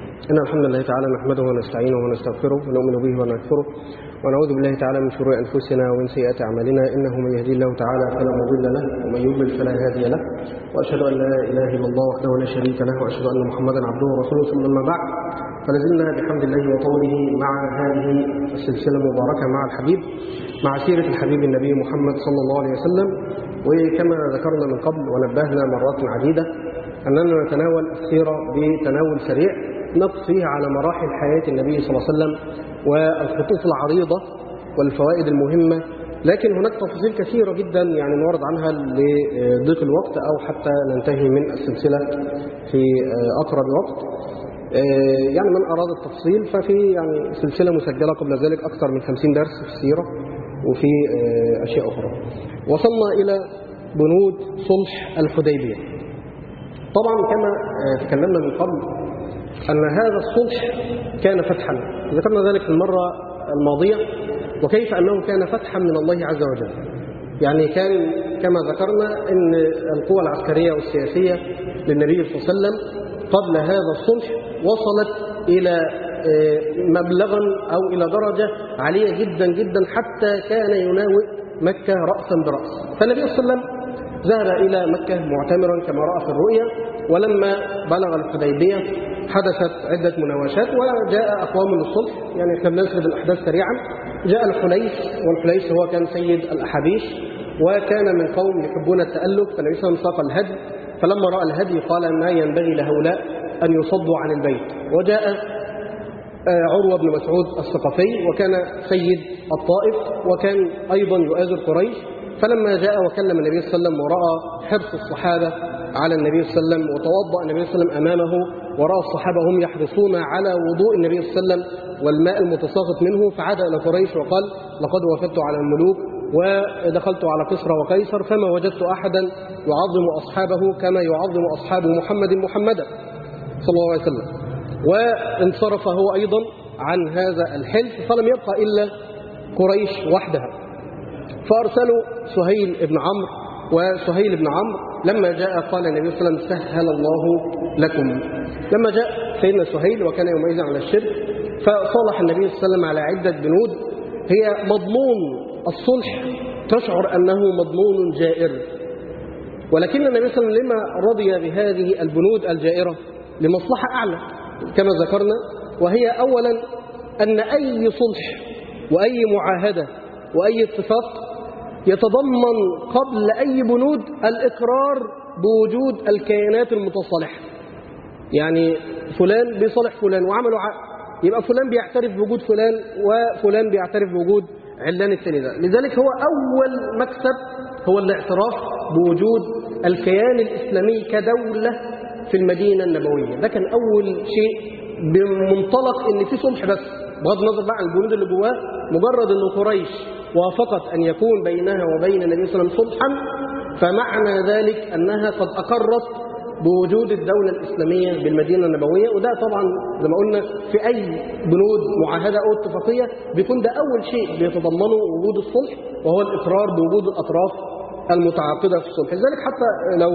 إن الحمد لله تعالى نحمده ونستعينه ونستغفره ونؤمن به ونكفره ونعوذ بالله تعالى من شرور أنفسنا ومن سيئات أعمالنا إنه من يهدي الله تعالى فلا مضل له ومن يضلل فلا هادي له وأشهد أن لا إله إلا الله وحده لا شريك له وأشهد أن محمدا عبده ورسوله ثم أما بعد فلازلنا بحمد الله وطوله مع هذه السلسلة المباركة مع الحبيب مع سيرة الحبيب النبي محمد صلى الله عليه وسلم وكما ذكرنا من قبل ونبهنا مرات عديدة أننا نتناول السيرة بتناول سريع نقص فيه على مراحل حياة النبي صلى الله عليه وسلم والخطوط العريضة والفوائد المهمة لكن هناك تفاصيل كثيرة جدا يعني نورد عنها لضيق الوقت أو حتى ننتهي من السلسلة في أقرب وقت يعني من أراد التفصيل ففي يعني سلسلة مسجلة قبل ذلك أكثر من 50 درس في السيرة وفي أشياء أخرى وصلنا إلى بنود صلح الحديبية طبعا كما تكلمنا من قبل أن هذا الصلح كان فتحا ذكرنا ذلك في المرة الماضية وكيف أنه كان فتحا من الله عز وجل يعني كان كما ذكرنا أن القوى العسكرية والسياسية للنبي صلى الله عليه وسلم قبل هذا الصلح وصلت إلى مبلغا أو إلى درجة عالية جدا جدا حتى كان يناوئ مكة رأسا برأس فالنبي صلى الله عليه وسلم ذهب إلى مكة معتمرا كما رأى في الرؤيا ولما بلغ الحديبية حدثت عدة مناوشات وجاء أقوام للصلح يعني احنا بنسرد الأحداث سريعا جاء الحليس والحليس هو كان سيد الأحابيش وكان من قوم يحبون التألف فالنبي صلى الله عليه وسلم ساق الهدي فلما رأى الهدي قال ما ينبغي لهؤلاء أن يصدوا عن البيت وجاء عروة بن مسعود الثقفي وكان سيد الطائف وكان أيضا يؤازر قريش فلما جاء وكلم النبي صلى الله عليه وسلم ورأى حرص الصحابة على النبي صلى الله عليه وسلم وتوضأ النبي صلى الله عليه وسلم أمامه ورأى الصحابة هم يحرصون على وضوء النبي صلى الله عليه وسلم والماء المتساقط منه فعاد إلى قريش وقال لقد وفدت على الملوك ودخلت على قصر وقيصر فما وجدت أحدا يعظم أصحابه كما يعظم أصحاب محمد محمدا صلى الله عليه وسلم وانصرف هو أيضا عن هذا الحلف فلم يبقى إلا قريش وحدها فأرسلوا سهيل بن عمرو وسهيل بن عمرو لما جاء قال النبي صلى الله عليه وسلم سهل الله لكم لما جاء سيدنا سهيل وكان يومئذ على الشرك فصالح النبي صلى الله عليه وسلم على عدة بنود هي مضمون الصلح تشعر أنه مضمون جائر ولكن النبي صلى الله عليه وسلم لما رضي بهذه البنود الجائرة لمصلحة أعلى كما ذكرنا وهي أولا أن أي صلح وأي معاهدة وأي اتفاق يتضمن قبل أي بنود الإقرار بوجود الكيانات المتصالحة يعني فلان بيصالح فلان وعملوا عقد يبقى فلان بيعترف بوجود فلان وفلان بيعترف بوجود علان الثاني ده لذلك هو أول مكسب هو الاعتراف بوجود الكيان الإسلامي كدولة في المدينة النبوية ده كان أول شيء بمنطلق ان في صلح بس بغض النظر بقى عن البنود اللي جواه مجرد ان قريش وافقت ان يكون بينها وبين النبي صلى الله عليه وسلم صلحا فمعنى ذلك انها قد اقرت بوجود الدولة الإسلامية بالمدينة النبوية وده طبعا زي ما قلنا في أي بنود معاهدة أو اتفاقية بيكون ده أول شيء بيتضمنه وجود الصلح وهو الإقرار بوجود الأطراف المتعاقدة في الصلح لذلك حتى لو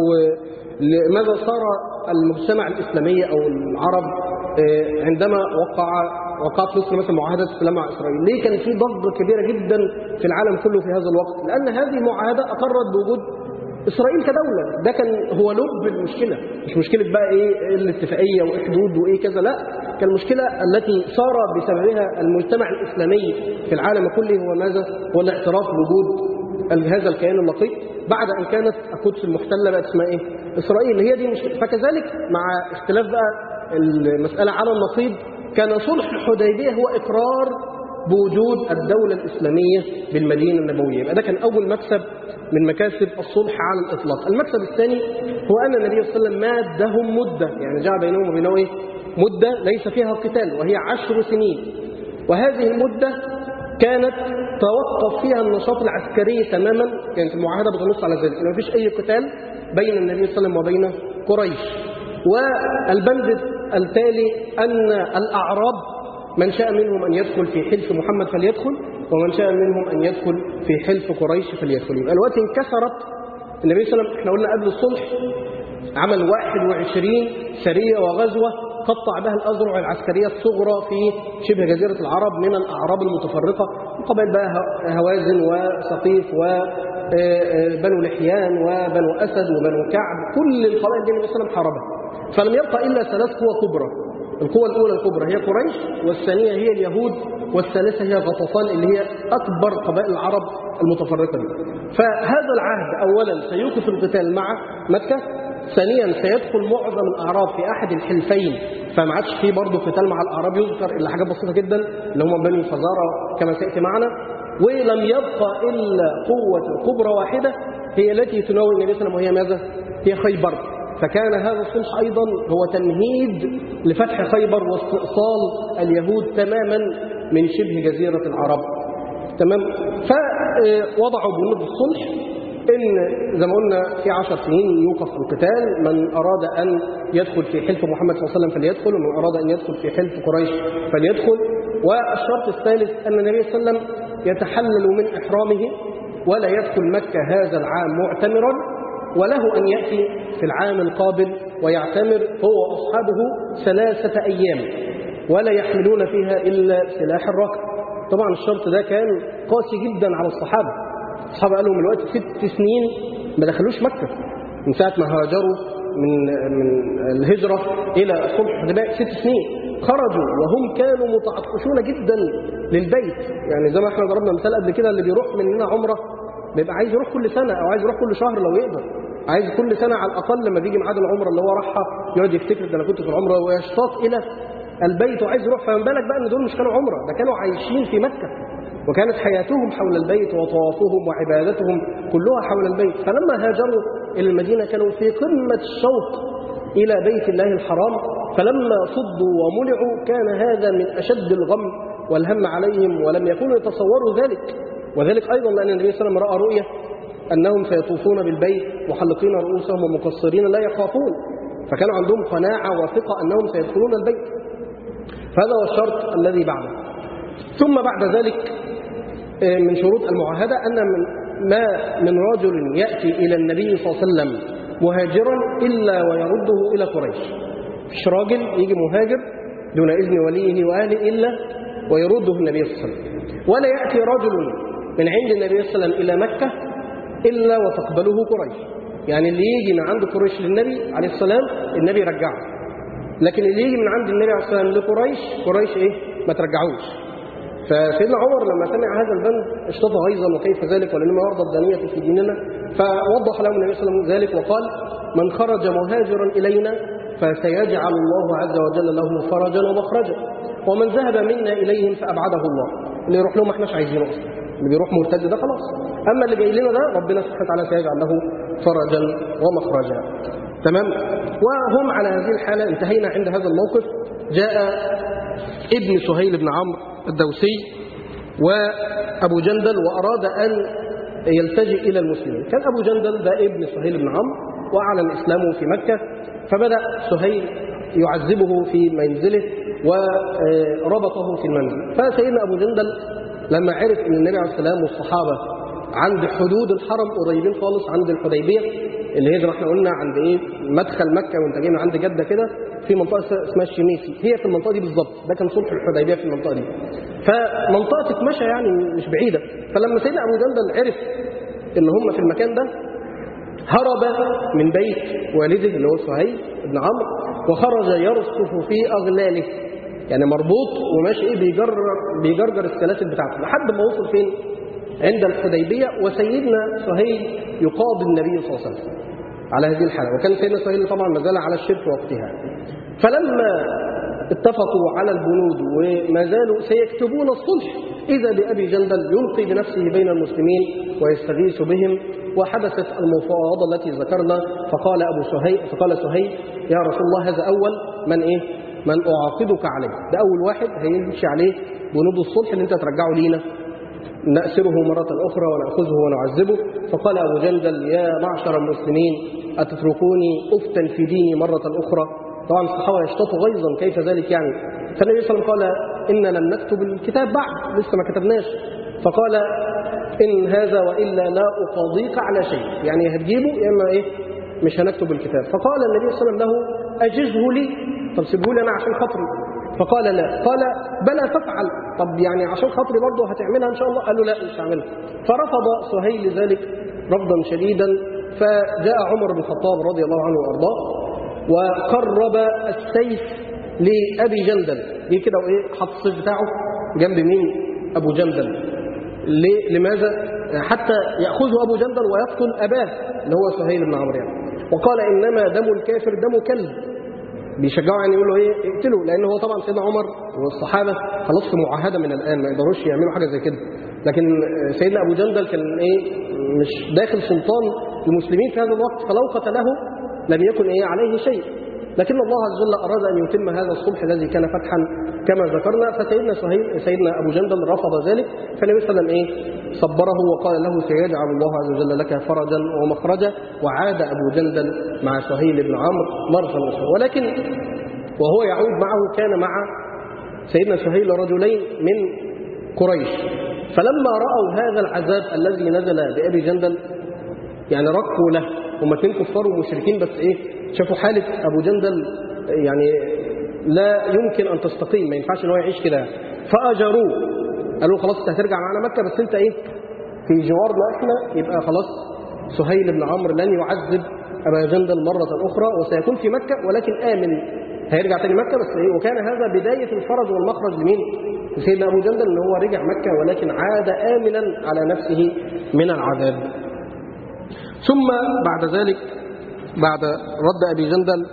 لماذا صار المجتمع الإسلامي أو العرب عندما وقع وقعت مصر مثلا معاهدة السلام مع إسرائيل ليه كان في ضجة كبيرة جدا في العالم كله في هذا الوقت لأن هذه المعاهدة أقرت بوجود إسرائيل كدولة ده كان هو لب المشكلة مش مشكلة بقى إيه الاتفاقية وإيه حدود وإيه كذا لا كان المشكلة التي صار بسببها المجتمع الإسلامي في العالم كله هو ماذا هو الاعتراف بوجود هذا الكيان اللقيط بعد أن كانت القدس المحتلة بقت اسمها إيه إسرائيل هي دي مشكلة فكذلك مع اختلاف بقى المسألة على النصيب كان صلح الحديبية هو إقرار بوجود الدولة الإسلامية بالمدينة النبوية يبقى ده كان أول مكسب من مكاسب الصلح على الإطلاق المكسب الثاني هو أن النبي صلى الله عليه وسلم مادهم مدة يعني جاء بينهم وبينه إيه؟ مدة ليس فيها قتال وهي عشر سنين وهذه المدة كانت توقف فيها النشاط العسكري تماما كانت المعاهدة بتنص على ذلك ما فيش أي قتال بين النبي صلى الله عليه وسلم وبين قريش والبند التالي أن الأعراب من شاء منهم أن يدخل في حلف محمد فليدخل ومن شاء منهم أن يدخل في حلف قريش فليدخل يبقى الوقت انكسرت النبي صلى الله عليه وسلم احنا قلنا قبل الصلح عمل 21 سرية وغزوة قطع بها الأذرع العسكرية الصغرى في شبه جزيرة العرب من الأعراب المتفرقة قبل بقى هوازن وسقيف وبنو لحيان وبنو أسد وبنو كعب كل القبائل دي النبي صلى الله عليه وسلم حاربها فلم يبقى إلا ثلاث قوى كبرى القوة الأولى الكبرى هي قريش والثانية هي اليهود والثالثة هي غطفان اللي هي أكبر قبائل العرب المتفرقة دي فهذا العهد أولا سيوقف القتال مع مكة ثانيا سيدخل معظم الأعراب في أحد الحلفين فما عادش فيه برضه قتال مع الأعراب يذكر إلا حاجات بسيطة جدا اللي هم بني فزارة كما سيأتي معنا ولم يبقى إلا قوة كبرى واحدة هي التي تناول النبي صلى الله عليه وسلم وهي ماذا؟ هي خيبر فكان هذا الصلح أيضا هو تمهيد لفتح خيبر واستئصال اليهود تماما من شبه جزيرة العرب تمام فوضعوا بنود الصلح إن زي ما قلنا في عشر سنين يوقف القتال من أراد أن يدخل في حلف محمد صلى الله عليه وسلم فليدخل ومن أراد أن يدخل في حلف قريش فليدخل والشرط الثالث أن النبي صلى الله عليه وسلم يتحلل من إحرامه ولا يدخل مكة هذا العام معتمرا وله أن يأتي في العام القابل ويعتمر هو وأصحابه ثلاثة أيام ولا يحملون فيها إلا سلاح الركب طبعا الشرط ده كان قاسي جدا على الصحابة الصحابة قالوا من الوقت ست سنين ما دخلوش مكة من ساعة ما هاجروا من من الهجرة إلى صلح الحديبية ست سنين خرجوا وهم كانوا متعطشون جدا للبيت يعني زي ما احنا ضربنا مثال قبل كده اللي بيروح مننا عمره بيبقى عايز يروح كل سنة أو عايز يروح كل شهر لو يقدر عايز كل سنة على الأقل لما بيجي ميعاد العمرة اللي هو راحها يقعد يفتكر ده أنا كنت في العمرة ويشتاق إلى البيت وعايز يروح فما بالك بقى إن دول مش كانوا عمرة ده كانوا عايشين في مكة وكانت حياتهم حول البيت وطوافهم وعبادتهم كلها حول البيت فلما هاجروا إلى المدينة كانوا في قمة الشوق إلى بيت الله الحرام فلما صدوا ومنعوا كان هذا من أشد الغم والهم عليهم ولم يكونوا يتصوروا ذلك وذلك أيضا لأن النبي صلى الله عليه وسلم رأى رؤية أنهم سيطوفون بالبيت محلقين رؤوسهم ومقصرين لا يخافون فكانوا عندهم قناعة وثقة أنهم سيدخلون البيت فهذا هو الشرط الذي بعده ثم بعد ذلك من شروط المعاهدة أن من ما من رجل يأتي إلى النبي صلى الله عليه وسلم مهاجرا إلا ويرده إلى قريش مش راجل يجي مهاجر دون إذن وليه وأهله إلا ويرده النبي صلى الله عليه وسلم ولا يأتي رجل من عند النبي صلى الله عليه وسلم إلى مكة إلا وتقبله قريش يعني اللي يجي من عند قريش للنبي عليه السلام النبي يرجعه لكن اللي يجي من عند النبي عليه السلام لقريش قريش إيه ما ترجعوش فسيدنا عمر لما سمع هذا البند اشتطى غيظا وكيف ذلك ولما يرضى الدنية في ديننا فوضح له النبي صلى الله عليه وسلم ذلك وقال من خرج مهاجرا إلينا فسيجعل الله عز وجل له فرجا ومخرجا ومن ذهب منا إليهم فأبعده الله اللي يروح لهم ما احناش عايزينه أصلا اللي بيروح مرتد ده خلاص أما اللي جاي لنا ده ربنا سبحانه وتعالى سيجعل له فرجا ومخرجا تمام وهم على هذه الحالة انتهينا عند هذا الموقف جاء ابن سهيل بن عمرو الدوسي وأبو جندل وأراد أن يلتجئ إلى المسلمين كان أبو جندل ده ابن سهيل بن عمرو وأعلن إسلامه في مكة فبدأ سهيل يعذبه في منزله وربطه في المنزل فسيدنا أبو جندل لما عرف أن النبي عليه السلام والصحابة عند حدود الحرم قريبين خالص عند الحديبية اللي هي زي ما احنا قلنا عند ايه مدخل مكة وانت جاي من عند جدة كده في منطقة اسمها الشميسي هي في المنطقة دي بالظبط ده كان صلح الحديبية في المنطقة دي فمنطقة تتمشى يعني مش بعيدة فلما سيدنا أبو جندل عرف ان هم في المكان ده هرب من بيت والده اللي هو سهيل بن عمرو وخرج يرصف في أغلاله يعني مربوط وماشي ايه بيجرر بيجرجر السلاسل بتاعته لحد ما وصل فين عند الحديبية وسيدنا سهيل يقاضي النبي صلى الله عليه وسلم على هذه الحالة وكان سيدنا سهيل طبعا ما زال على الشرك وقتها فلما اتفقوا على البنود وما زالوا سيكتبون الصلح إذا بأبي جندل يلقي بنفسه بين المسلمين ويستغيث بهم وحدثت المفاوضة التي ذكرنا فقال أبو سهيل فقال سهيل يا رسول الله هذا أول من إيه من أعاقدك عليه ده أول واحد هيمشي عليه بنود الصلح اللي أنت ترجعه لينا نأسره مرة أخرى ونأخذه ونعذبه فقال أبو جندل يا معشر المسلمين أتتركوني أفتن في ديني مرة أخرى طبعا الصحابة يشتطوا غيظا كيف ذلك يعني فالنبي صلى الله عليه وسلم قال إن لم نكتب الكتاب بعد لسه ما كتبناش فقال إن هذا وإلا لا أقاضيك على شيء يعني هتجيبه يا إما إيه مش هنكتب الكتاب فقال النبي صلى الله عليه وسلم له أجزه لي طب سيبه لي انا عشان خاطري فقال لا قال بلى تفعل طب يعني عشان خاطري برضه هتعملها ان شاء الله قال له لا مش هعملها فرفض سهيل ذلك رفضا شديدا فجاء عمر بن الخطاب رضي الله عنه وارضاه وقرب السيف لابي جندل جه كده وايه حط السيف بتاعه جنب مين ابو جندل ليه؟ لماذا حتى ياخذه ابو جندل ويقتل اباه اللي هو سهيل بن عمرو يعني وقال انما دم الكافر دم كلب بيشجعوا يعني يقولوا ايه اقتلوا لان هو طبعا سيدنا عمر والصحابه خلاص في معاهده من الان ما يقدروش يعملوا حاجه زي كده لكن سيدنا ابو جندل كان ايه مش داخل سلطان المسلمين في هذا الوقت فلو قتله لم يكن ايه عليه شيء لكن الله عز وجل اراد ان يتم هذا الصلح الذي كان فتحا كما ذكرنا فسيدنا سهيل سيدنا ابو جندل رفض ذلك فالنبي صلى الله عليه وسلم ايه صبره وقال له سيجعل الله عز وجل لك فرجا ومخرجا وعاد ابو جندل مع سهيل بن عمرو مره اخرى ولكن وهو يعود معه كان مع سيدنا سهيل رجلين من قريش فلما راوا هذا العذاب الذي نزل بابي جندل يعني ركوا له هم اثنين كفار ومشركين بس ايه شافوا حاله ابو جندل يعني لا يمكن ان تستقيم ما ينفعش ان هو يعيش كده فاجروه قالوا خلاص انت هترجع معانا مكه بس انت ايه في جوارنا احنا يبقى خلاص سهيل بن عمرو لن يعذب ابا جندل مره اخرى وسيكون في مكه ولكن امن هيرجع تاني مكه بس ايه وكان هذا بدايه الفرج والمخرج لمين؟ لسيدنا ابو جندل ان هو رجع مكه ولكن عاد امنا على نفسه من العذاب. ثم بعد ذلك بعد رد ابي جندل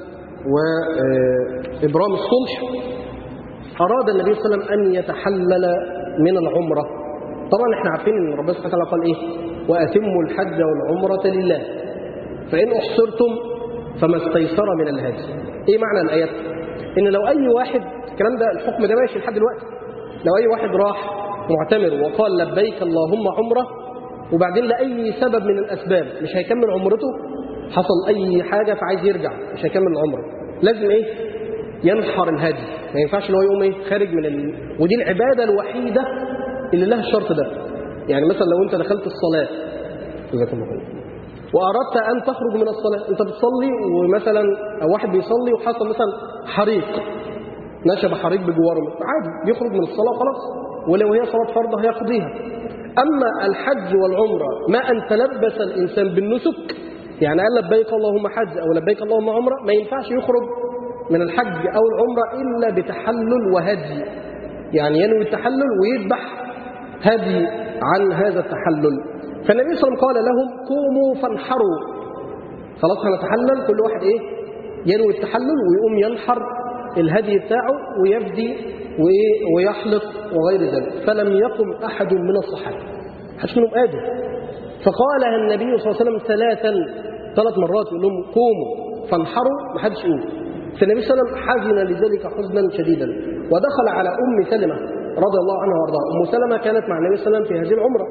وابرام الصلح اراد النبي صلى الله عليه وسلم ان يتحلل من العمره. طبعا احنا عارفين ان ربنا سبحانه وتعالى قال ايه؟ واتموا الحج والعمره لله. فان احصرتم فما استيسر من الهدي. ايه معنى الايات؟ ان لو اي واحد الكلام ده الحكم ده ماشي لحد دلوقتي. لو اي واحد راح معتمر وقال لبيك اللهم عمره وبعدين لاي سبب من الاسباب مش هيكمل عمرته حصل اي حاجه فعايز يرجع مش هيكمل العمره لازم ايه ينحر الهدي ما ينفعش ان هو يقوم ايه خارج من ال... ودي العباده الوحيده اللي لها الشرط ده يعني مثلا لو انت دخلت الصلاه جزاكم الله خير واردت ان تخرج من الصلاه انت بتصلي ومثلا او واحد بيصلي وحصل مثلا حريق نشب حريق بجواره عادي بيخرج من الصلاه وخلاص ولو هي صلاه فرض هيقضيها اما الحج والعمره ما ان تلبس الانسان بالنسك يعني قال لبيك اللهم حج او لبيك اللهم عمره ما ينفعش يخرج من الحج او العمره الا بتحلل وهدي يعني ينوي التحلل ويذبح هدي عن هذا التحلل فالنبي صلى الله عليه وسلم قال لهم قوموا فانحروا خلاص هنتحلل كل واحد ايه ينوي التحلل ويقوم ينحر الهدي بتاعه ويفدي وايه ويحلق وغير ذلك فلم يقم احد من الصحابه حدش منهم قادر فقالها النبي صلى الله عليه وسلم ثلاثا ثلاث مرات يقول لهم قوموا فانحروا ما حدش يقوم فالنبي صلى الله عليه وسلم حزن لذلك حزنا شديدا ودخل على ام سلمه رضي الله عنها وارضاها ام سلمه كانت مع النبي صلى الله عليه وسلم في هذه العمره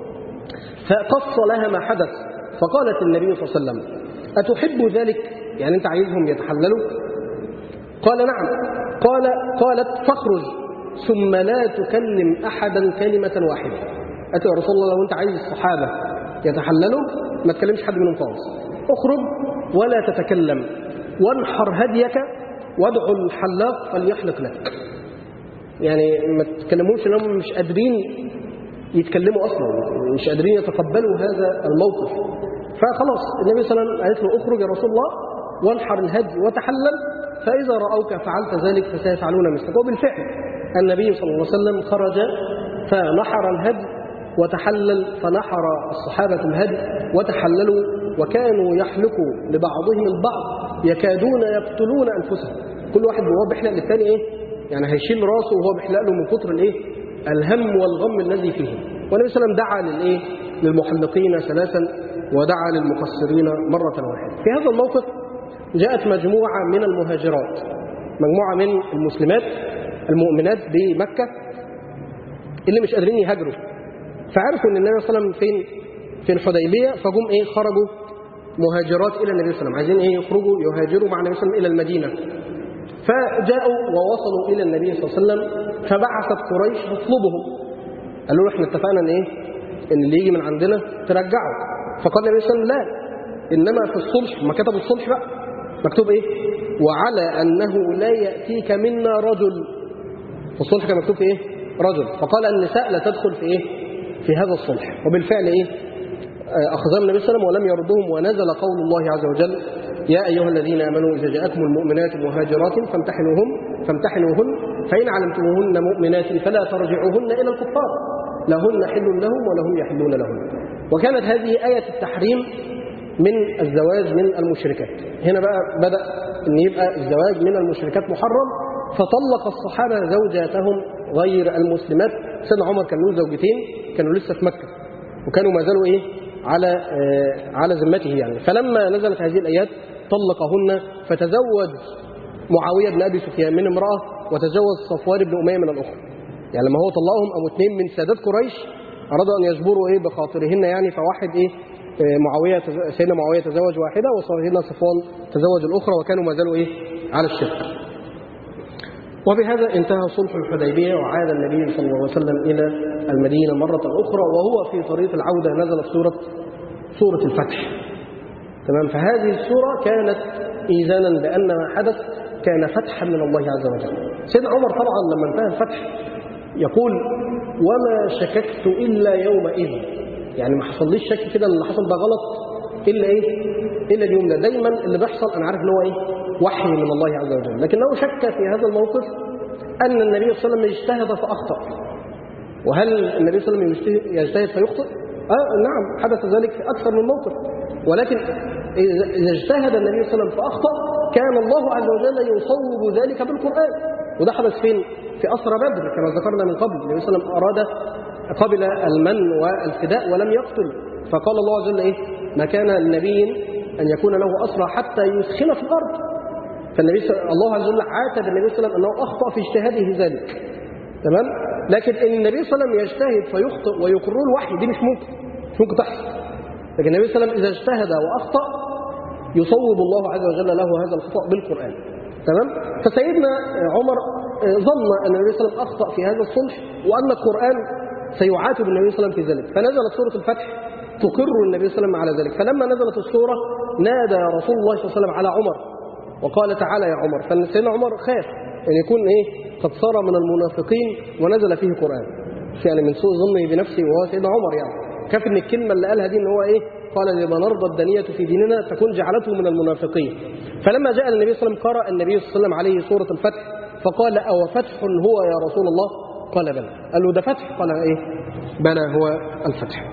فقص لها ما حدث فقالت النبي صلى الله عليه وسلم اتحب ذلك يعني انت عايزهم يتحللوا قال نعم قال قالت فاخرج ثم لا تكلم احدا كلمه واحده قالت يا رسول الله لو انت عايز الصحابه يتحللوا ما تكلمش حد منهم خالص اخرج ولا تتكلم وانحر هديك وادعو الحلاق فليحلق لك يعني ما تتكلموش انهم مش قادرين يتكلموا اصلا مش قادرين يتقبلوا هذا الموقف فخلاص النبي صلى الله عليه وسلم قالت له اخرج يا رسول الله وانحر الهدي وتحلل فاذا راوك فعلت ذلك فسيفعلون مثلك وبالفعل النبي صلى الله عليه وسلم خرج فنحر الهدي وتحلل فنحر الصحابة الهدي وتحللوا وكانوا يحلقوا لبعضهم البعض يكادون يقتلون أنفسهم كل واحد وهو بيحلق للثاني إيه؟ يعني هيشيل راسه وهو بيحلق له من كتر الإيه؟ الهم والغم الذي فيه والنبي صلى الله عليه وسلم دعا للإيه؟ للمحلقين ثلاثا ودعا للمقصرين مرة واحدة في هذا الموقف جاءت مجموعة من المهاجرات مجموعة من المسلمات المؤمنات بمكة اللي مش قادرين يهاجروا فعرفوا ان النبي صلى الله عليه وسلم فين في الحديبيه فجم ايه خرجوا مهاجرات الى النبي صلى الله عليه وسلم عايزين ايه يخرجوا يهاجروا مع النبي صلى الله عليه وسلم الى المدينه فجاءوا ووصلوا الى النبي صلى الله عليه وسلم فبعثت قريش تطلبهم قالوا له احنا اتفقنا ان ايه ان اللي يجي من عندنا ترجعه فقال النبي صلى الله عليه وسلم لا انما في الصلح ما كتبوا الصلح بقى مكتوب ايه وعلى أنه لا يأتيك منا رجل في الصلح كان مكتوب في إيه رجل فقال النساء لا تدخل في إيه في هذا الصلح وبالفعل إيه أخذهم النبي صلى الله عليه وسلم ولم يردهم ونزل قول الله عز وجل يا أيها الذين آمنوا إذا جاءكم المؤمنات مهاجرات فامتحنوهم فامتحنوهن فإن علمتموهن مؤمنات فلا ترجعوهن إلى الكفار لهن حل لهم ولهم يحلون لهم وكانت هذه آية التحريم من الزواج من المشركات هنا بقى بدأ أن يبقى الزواج من المشركات محرم فطلق الصحابة زوجاتهم غير المسلمات سيدنا عمر كان له زوجتين كانوا لسه في مكة وكانوا ما زالوا إيه على آه على ذمته يعني فلما نزلت هذه الآيات طلقهن فتزوج معاوية بن أبي سفيان من امرأة وتزوج صفوان بن أمية من الأخرى يعني لما هو طلقهم أو اثنين من سادات قريش أرادوا أن يجبروا إيه بخاطرهن يعني فواحد إيه معاوية سيدنا معاوية تزوج واحدة وسيدنا صفوان تزوج الأخرى وكانوا ما زالوا إيه على الشرك وبهذا انتهى صلح الحديبية وعاد النبي صلى الله عليه وسلم إلى المدينة مرة أخرى وهو في طريق العودة نزلت سورة سورة الفتح تمام فهذه السورة كانت إيزانا بأن ما حدث كان فتحا من الله عز وجل سيدنا عمر طبعا لما انتهى الفتح يقول وما شككت إلا يومئذ يعني ما حصليش شك كده اللي حصل ده غلط إلا إيه إلا اليوم ده دايما اللي بيحصل أنا عارف إن هو إيه وحي من الله عز وجل لكنه شك في هذا الموقف أن النبي صلى الله عليه وسلم اجتهد فأخطأ وهل النبي صلى الله عليه وسلم يجتهد فيخطئ؟ آه نعم حدث ذلك في أكثر من موقف ولكن إذا اجتهد النبي صلى الله عليه وسلم فأخطأ كان الله عز وجل يصوب ذلك بالقرآن وده حدث فين؟ في أسرى بدر كما ذكرنا من قبل النبي صلى الله عليه وسلم أراد قبل المن والفداء ولم يقتل فقال الله عز وجل إيه؟ ما كان النبي أن يكون له أسرى حتى يسخن في الأرض فالنبي صلى الله عز وجل عاتب النبي صلى الله عليه وسلم أنه أخطأ في اجتهاده ذلك تمام لكن ان النبي صلى الله عليه وسلم يجتهد فيخطئ ويقروا الوحي دي مش ممكن مش ممكن تحصل لكن النبي صلى الله عليه وسلم اذا اجتهد واخطا يصوب الله عز وجل له هذا الخطا بالقران تمام فسيدنا عمر ظن ان النبي صلى الله عليه وسلم اخطا في هذا الصلح وان القران سيعاتب النبي صلى الله عليه وسلم في ذلك فنزلت سوره الفتح تقر النبي صلى الله عليه وسلم على ذلك فلما نزلت السوره نادى رسول الله صلى الله عليه وسلم على عمر وقال تعالى يا عمر فسيدنا عمر خاف ان يكون ايه قد صار من المنافقين ونزل فيه قرآن يعني من سوء ظنه بنفسه وهو سيدنا عمر يعني كاف ان الكلمة اللي قالها دي ان هو ايه قال لما نرضى الدنية في ديننا تكون جعلته من المنافقين فلما جاء النبي صلى الله عليه وسلم قرأ النبي صلى الله عليه وسلم عليه سورة الفتح فقال أو فتح هو يا رسول الله قال بلى قال له ده فتح قال ايه بلى هو الفتح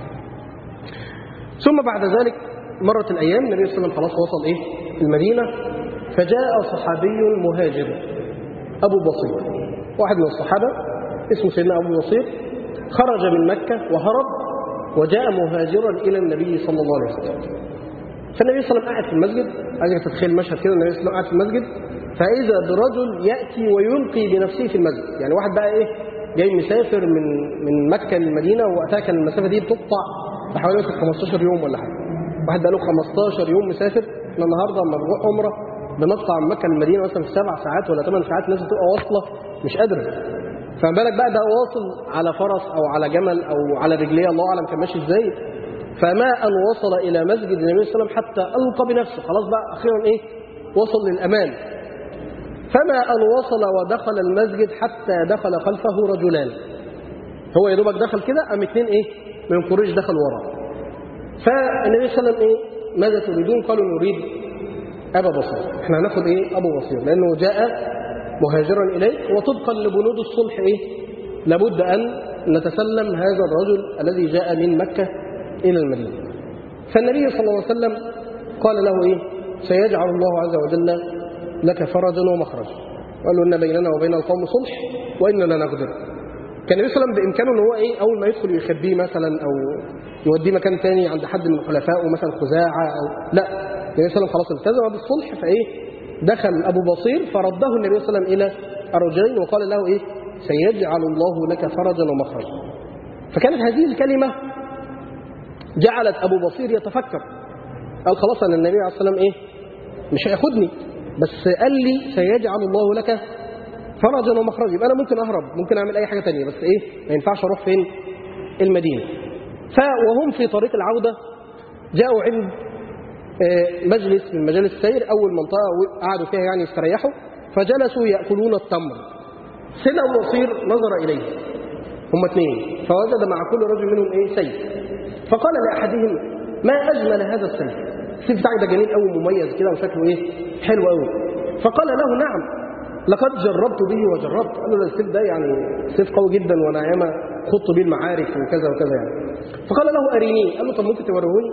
ثم بعد ذلك مرت الأيام النبي صلى الله عليه وسلم خلاص وصل ايه المدينة فجاء صحابي مهاجر أبو بصير واحد من الصحابة اسمه سيدنا أبو بصير خرج من مكة وهرب وجاء مهاجرا إلى النبي صلى الله عليه وسلم فالنبي صلى الله عليه وسلم قاعد في المسجد عايزك تتخيل مشهد كده النبي صلى الله عليه وسلم قاعد في المسجد فإذا برجل يأتي ويلقي بنفسه في المسجد يعني واحد بقى إيه جاي مسافر من من مكة للمدينة وقتها كان المسافة دي بتقطع بحوالي 15 يوم ولا حاجة واحد بقى له 15 يوم مسافر احنا النهارده لما بنروح عمره بنطلع من مكه للمدينه مثلا في سبع ساعات ولا ثمان ساعات الناس بتبقى واصله مش قادره فما بالك بقى ده واصل على فرس او على جمل او على رجليه الله اعلم كان ماشي ازاي فما ان وصل الى مسجد النبي صلى الله عليه وسلم حتى القى بنفسه خلاص بقى اخيرا ايه وصل للامان فما ان وصل ودخل المسجد حتى دخل خلفه رجلان هو يا دوبك دخل كده قام اثنين ايه من قريش دخلوا وراه فالنبي صلى الله عليه وسلم ايه ماذا تريدون قالوا نريد أبا بصير احنا هناخد ايه أبو بصير لأنه جاء مهاجرا إليك وطبقا لبنود الصلح ايه لابد أن نتسلم هذا الرجل الذي جاء من مكة إلى المدينة فالنبي صلى الله عليه وسلم قال له ايه سيجعل الله عز وجل لك فرجا ومخرجا وقال له إن بيننا وبين القوم صلح وإننا نغدر كان النبي صلى الله عليه وسلم بإمكانه ان هو ايه أول ما يدخل يخبيه مثلا أو يوديه مكان تاني عند حد من خلفائه مثلا خزاعة أو لا النبي صلى الله عليه وسلم خلاص التزم بالصلح فايه دخل ابو بصير فرده النبي صلى الله عليه وسلم الى الرجلين وقال له ايه سيجعل الله لك فرجا ومخرجا فكانت هذه الكلمه جعلت ابو بصير يتفكر قال خلاص انا النبي عليه الصلاه والسلام ايه مش هياخدني بس قال لي سيجعل الله لك فرجا ومخرجا يبقى انا ممكن اهرب ممكن اعمل اي حاجه ثانيه بس ايه ما ينفعش اروح فين المدينه فوهم في طريق العوده جاءوا عند آه، مجلس من مجالس السير أول منطقة قعدوا فيها يعني يستريحوا فجلسوا يأكلون التمر سيدنا أبو بصير نظر إليه هم اثنين فوجد مع كل رجل منهم إيه سيف فقال لأحدهم ما أجمل هذا السيف السيف بتاعك ده جميل قوي مميز كده وشكله إيه حلو قوي فقال له نعم لقد جربت به وجربت قال له ده السيف ده يعني سيف قوي جدا وانا ياما خضت به المعارك وكذا وكذا يعني فقال له اريني قال له طب ممكن توريهوني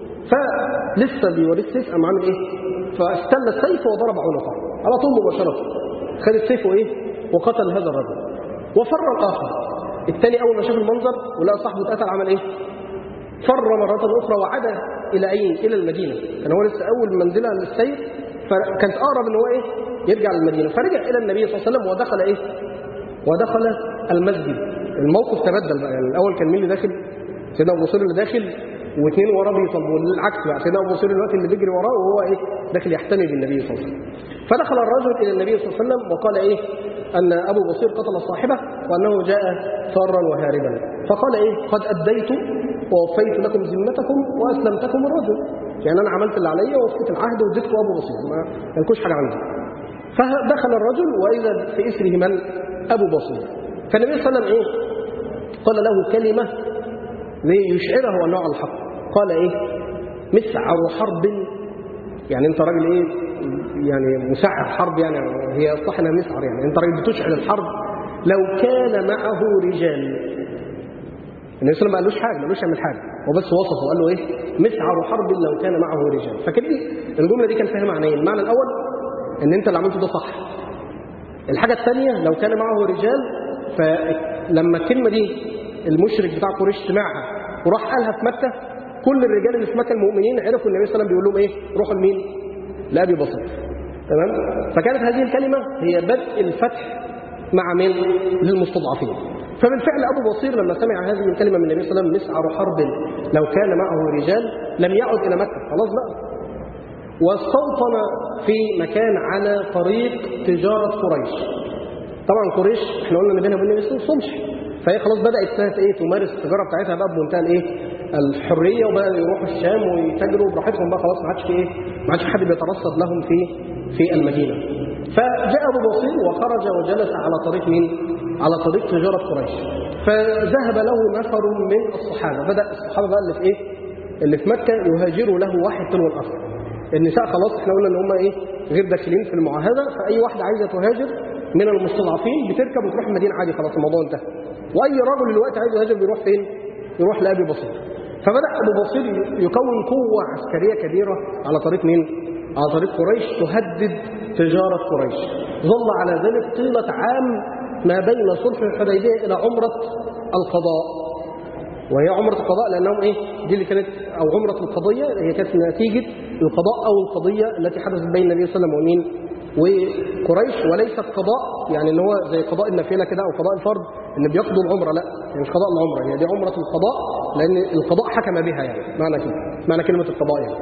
فلسه بيوريه السيف قام عامل ايه فاستل السيف وضرب عنقه على طول مباشره خد السيف وايه وقتل هذا الرجل وفر الاخر الثاني اول ما شاف المنظر ولقى صاحبه اتقتل عمل ايه فر مرة أخرى وعاد إلى أين؟ إلى المدينة كان هو لسه أول منزلة للسير فكانت أقرب إن هو إيه؟ يرجع للمدينة فرجع إلى النبي صلى الله عليه وسلم ودخل إيه؟ ودخل المسجد الموقف تبدل بقى يعني الأول كان مين اللي داخل؟ سيدنا أبو بصير اللي داخل واثنين وراه بيطلبوا والعكس بقى سيدنا أبو بصير دلوقتي اللي بيجري وراه وهو إيه؟ داخل يحتمي بالنبي صلى الله عليه وسلم فدخل الرجل إلى النبي صلى الله عليه وسلم وقال إيه؟ أن أبو بصير قتل صاحبه وأنه جاء فارا وهاربا فقال إيه؟ قد أديت ووفيت لكم ذمتكم وأسلمتكم الرجل يعني أنا عملت اللي عليا ووفيت العهد واديتكم أبو بصير ما ينكوش حاجة عندي فدخل الرجل وإذا في إسره من أبو بصير فالنبي صلى الله عليه وسلم إيه قال له كلمة ليشعره أنه على الحق قال إيه مسعر حرب يعني أنت راجل إيه يعني مسعر حرب يعني هي صح انها مسعر يعني أنت راجل بتشعل الحرب لو كان معه رجال النبي صلى الله عليه وسلم ما قالوش حاجه ما قالوش يعمل حاجه هو بس وصفه قال له ايه مسعر حرب لو كان معه رجال فكده الجمله دي كان فيها معنيين المعنى الاول ان انت اللي عملته ده صح الحاجه الثانيه لو كان معه رجال فلما الكلمه دي المشرك بتاع قريش سمعها وراح قالها في مكه كل الرجال اللي في مكه المؤمنين عرفوا النبي صلى الله عليه وسلم بيقول لهم ايه روحوا لمين لابي بصير تمام فكانت هذه الكلمه هي بدء الفتح مع من للمستضعفين فبالفعل أبو بصير لما سمع هذه الكلمة من النبي صلى الله عليه وسلم مسعر حرب لو كان معه رجال لم يعد إلى مكة خلاص بقى واستوطن في مكان على طريق تجارة قريش طبعا قريش احنا قلنا ان بينها وبين النبي صلح فهي خلاص بدأت ايه تمارس التجارة بتاعتها بقى بمنتهى الايه الحرية وبدأوا يروحوا الشام ويتاجروا براحتهم بقى خلاص ما عادش في ايه ما عادش حد بيترصد لهم في في المدينة فجاء أبو بصير وخرج وجلس على طريق مين؟ على طريق تجارة قريش فذهب له نفر من الصحابة بدأ الصحابة بقى اللي في إيه؟ اللي في مكة يهاجروا له واحد تلو الآخر النساء خلاص احنا قلنا ان هم ايه غير داخلين في المعاهدة فأي واحدة عايزة تهاجر من المستضعفين بتركب وتروح المدينة عادي خلاص الموضوع انتهى وأي رجل دلوقتي عايز يهاجر بيروح فين؟ يروح لأبي بصير فبدأ أبو بصير يكون قوة عسكرية كبيرة على طريق مين؟ على طريق قريش تهدد تجارة قريش ظل على ذلك طيلة عام ما بين صلح الحديبية إلى عمرة القضاء وهي عمرة القضاء لأنهم إيه دي اللي كانت أو عمرة القضية هي كانت نتيجة القضاء أو القضية التي حدثت بين النبي صلى الله عليه وسلم ومين وقريش وليست قضاء يعني ان هو زي قضاء النافله كده او قضاء الفرض ان بيقضوا العمره لا يعني مش قضاء العمره هي دي عمره القضاء لان القضاء حكم بها يعني معنى كده معنى كلمه القضاء يعني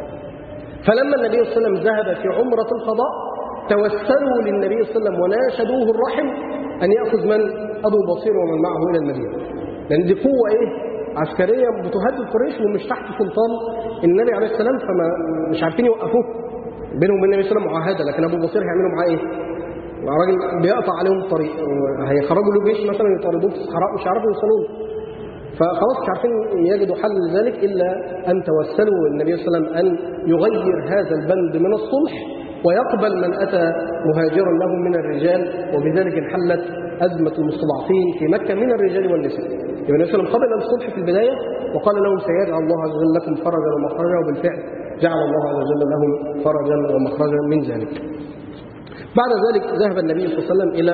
فلما النبي صلى الله عليه وسلم ذهب في عمره القضاء توسلوا للنبي صلى الله عليه وسلم وناشدوه الرحم أن يأخذ من أبو بصير ومن معه إلى المدينة لأن دي قوة إيه عسكرية بتهدد قريش ومش تحت سلطان النبي عليه السلام فما مش عارفين يوقفوه بينهم وبين النبي صلى الله عليه وسلم معاهدة لكن أبو بصير هيعملوا معاه إيه راجل بيقطع عليهم الطريق هيخرجوا له جيش مثلا يطاردوه في الصحراء مش عارفين يوصلوا له فخلاص مش عارفين يجدوا حل لذلك إلا أن توسلوا النبي صلى الله عليه وسلم أن يغير هذا البند من الصلح ويقبل من أتى مهاجرا لهم من الرجال وبذلك انحلت أزمة المستضعفين في مكة من الرجال والنساء يبقى النبي صلى الله عليه وسلم قبل الصلح في البداية وقال لهم سيجعل الله عز وجل لكم فرجا ومخرجا وبالفعل جعل الله عز وجل لهم فرجا ومخرجا من ذلك بعد ذلك ذهب النبي صلى الله عليه وسلم إلى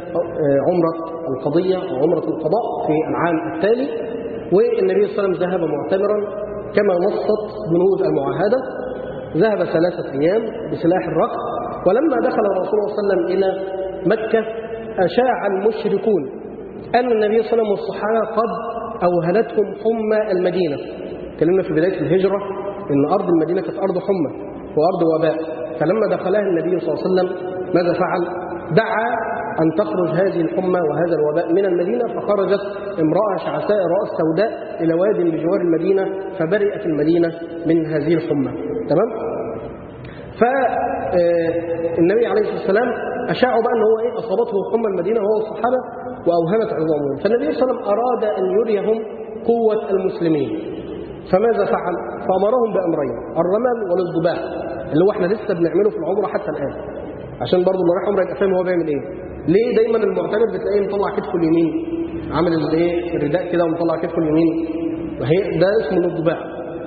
عمرة القضية وعمرة القضاء في العام التالي والنبي صلى الله عليه وسلم ذهب معتمرا كما نصت بنود المعاهدة ذهب ثلاثة أيام بسلاح الركب ولما دخل الرسول صلى الله عليه وسلم إلى مكة أشاع المشركون أن النبي صلى الله عليه وسلم والصحابة قد أوهلتهم حمى المدينة تكلمنا في بداية الهجرة إن أرض المدينة كانت أرض حمى وأرض وباء فلما دخلها النبي صلى الله عليه وسلم ماذا فعل؟ دعا أن تخرج هذه الحمى وهذا الوباء من المدينة فخرجت امرأة شعثاء رأس سوداء إلى واد بجوار المدينة فبرئت المدينة من هذه الحمى تمام؟ فالنبي عليه الصلاة والسلام أشاعوا بقى أن هو إيه أصابته حمى المدينة وهو الصحابة وأوهمت عظامهم فالنبي صلى الله عليه وسلم أراد أن يريهم قوة المسلمين فماذا فعل؟ فأمرهم بأمرين الرمل والازدباء اللي هو احنا لسه بنعمله في العمرة حتى الآن عشان برضه اللي رايح عمرة يبقى فاهم هو بيعمل ايه ليه دايما المعتمر بتلاقيه مطلع كتفه اليمين عامل الايه الرداء كده ومطلع كتفه اليمين وهي ده اسمه الانضباع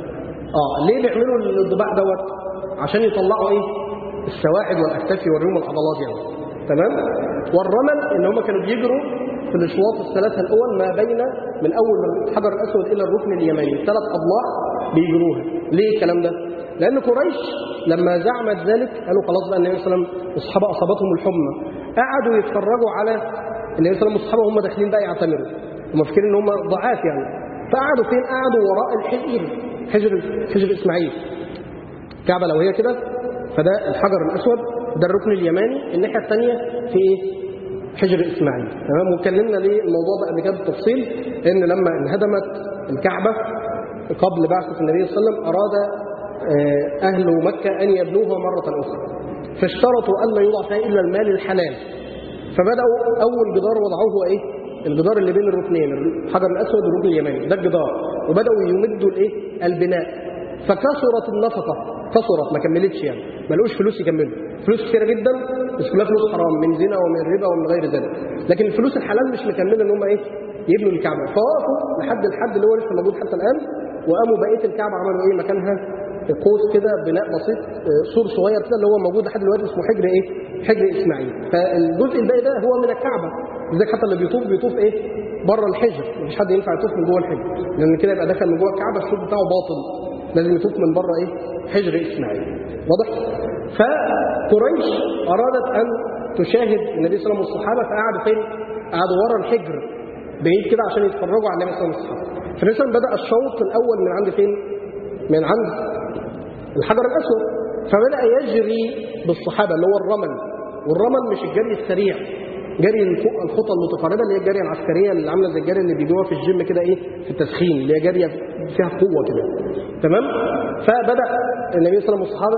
اه ليه بيعملوا الانضباع دوت عشان يطلعوا ايه السواعد والاكتاف يوريهم العضلات يعني تمام والرمل ان هم كانوا بيجروا في الاشواط الثلاثه الاول ما بين من اول الحجر الاسود الى الركن اليماني ثلاث اضلاع بيجروها ليه الكلام ده لان قريش لما زعمت ذلك قالوا خلاص بقى النبي صلى الله عليه وسلم واصحابه اصابتهم الحمى قعدوا يتفرجوا على النبي صلى الله عليه وسلم واصحابه هم داخلين بقى يعتمروا هم فاكرين ان هم ضعاف يعني فقعدوا فين قعدوا وراء الحجر حجر حجر اسماعيل الكعبه لو هي كده فده الحجر الاسود ده الركن اليماني الناحيه الثانيه في ايه حجر اسماعيل تمام واتكلمنا ليه الموضوع ده قبل كده بالتفصيل ان لما انهدمت الكعبه قبل بعثه النبي صلى الله عليه وسلم اراد اهل مكه ان يبنوها مره اخرى فاشترطوا الا يوضع فيها الا المال الحلال فبداوا اول جدار وضعوه هو ايه الجدار اللي بين الركنين الحجر الاسود والركن اليماني ده الجدار وبداوا يمدوا الايه البناء فكثرت النفقه كثرت ما كملتش يعني ما لقوش فلوس يكملوا فلوس كثيره جدا بس كلها فلوس حرام من زنا ومن ربا ومن غير ذلك لكن الفلوس الحلال مش مكمله ان هم ايه يبنوا الكعبه فوقفوا لحد الحد اللي هو لسه موجود حتى الان وقاموا بقيه الكعبه عملوا ايه مكانها قوس كده بناء بسيط سور صغير كده اللي هو موجود لحد دلوقتي اسمه حجر ايه حجر اسماعيل فالجزء الباقي ده هو من الكعبه لذلك حتى اللي بيطوف بيطوف ايه بره الحجر مفيش حد ينفع يطوف من جوه الحجر لان كده يبقى دخل من جوه الكعبه الشوط بتاعه باطل لازم يطوف من بره ايه حجر اسماعيل واضح فقريش ارادت ان تشاهد النبي صلى الله عليه وسلم والصحابه فقعدوا فين قعدوا ورا الحجر بعيد كده عشان يتفرجوا على النبي صلى الله عليه وسلم فالنبي صلى الله عليه وسلم بدا الشوط الاول من عند فين من عند الحجر الاسود فبدا يجري بالصحابه اللي هو الرمل والرمل مش الجري السريع جري الخطى المتقاربه اللي هي الجريه العسكريه اللي عامله زي الجري اللي بيجوها في الجيم كده ايه في التسخين اللي هي جاريه فيها قوه كده تمام فبدا النبي صلى الله عليه وسلم والصحابه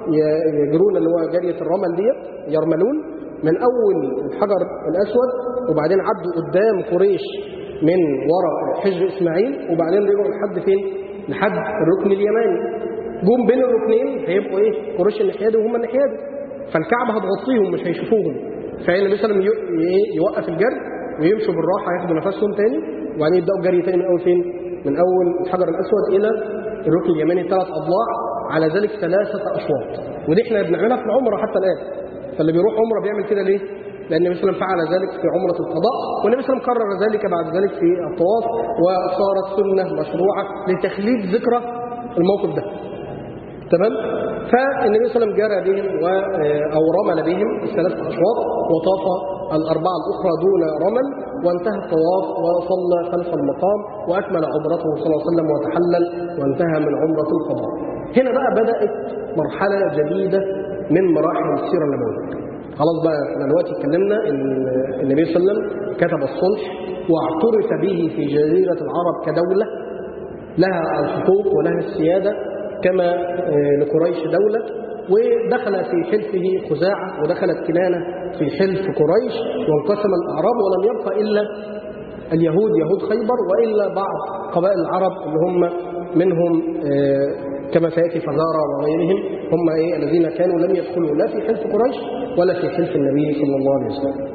يجرون اللي هو جاريه الرمل ديت يرملون من اول الحجر الاسود وبعدين عدوا قدام قريش من وراء حجر اسماعيل وبعدين رجعوا لحد فين؟ لحد الركن اليماني جم بين الركنين هيبقوا ايه؟ قريش الناحيه دي وهم الناحيه دي فالكعبه هتغطيهم مش هيشوفوهم فالنبي صلى الله عليه وسلم يوقف الجري ويمشوا بالراحه ياخدوا نفسهم تاني وبعدين يبداوا الجري تاني من اول فين؟ من اول الحجر الاسود الى الركن اليماني ثلاث اضلاع على ذلك ثلاثه اشواط ودي احنا بنعملها في العمره حتى الان فاللي بيروح عمره بيعمل كده ليه؟ لان النبي صلى الله عليه وسلم فعل ذلك في عمره القضاء والنبي صلى الله عليه وسلم كرر ذلك بعد ذلك في الطواف وصارت سنه مشروعه لتخليد ذكرى الموقف ده تمام فالنبي صلى الله عليه وسلم جرى بهم و او رمل بهم الثلاثه اشواط وطاف الاربعه الاخرى دون رمل وانتهى الطواف وصلى خلف المقام واكمل عمرته صلى الله عليه وسلم وتحلل وانتهى من عمره القضاء هنا بقى بدات مرحله جديده من مراحل السيره النبويه خلاص بقى احنا دلوقتي اتكلمنا ان النبي صلى الله عليه وسلم كتب الصلح واعترف به في جزيره العرب كدوله لها الحقوق ولها السياده كما لقريش دولة ودخل في حلفه خزاعة ودخلت كنانة في حلف قريش وانقسم الأعراب ولم يبقى إلا اليهود يهود خيبر وإلا بعض قبائل العرب اللي هم منهم كما سيأتي فزارة وغيرهم هم إيه الذين كانوا لم يدخلوا لا في حلف قريش ولا في حلف النبي صلى الله عليه وسلم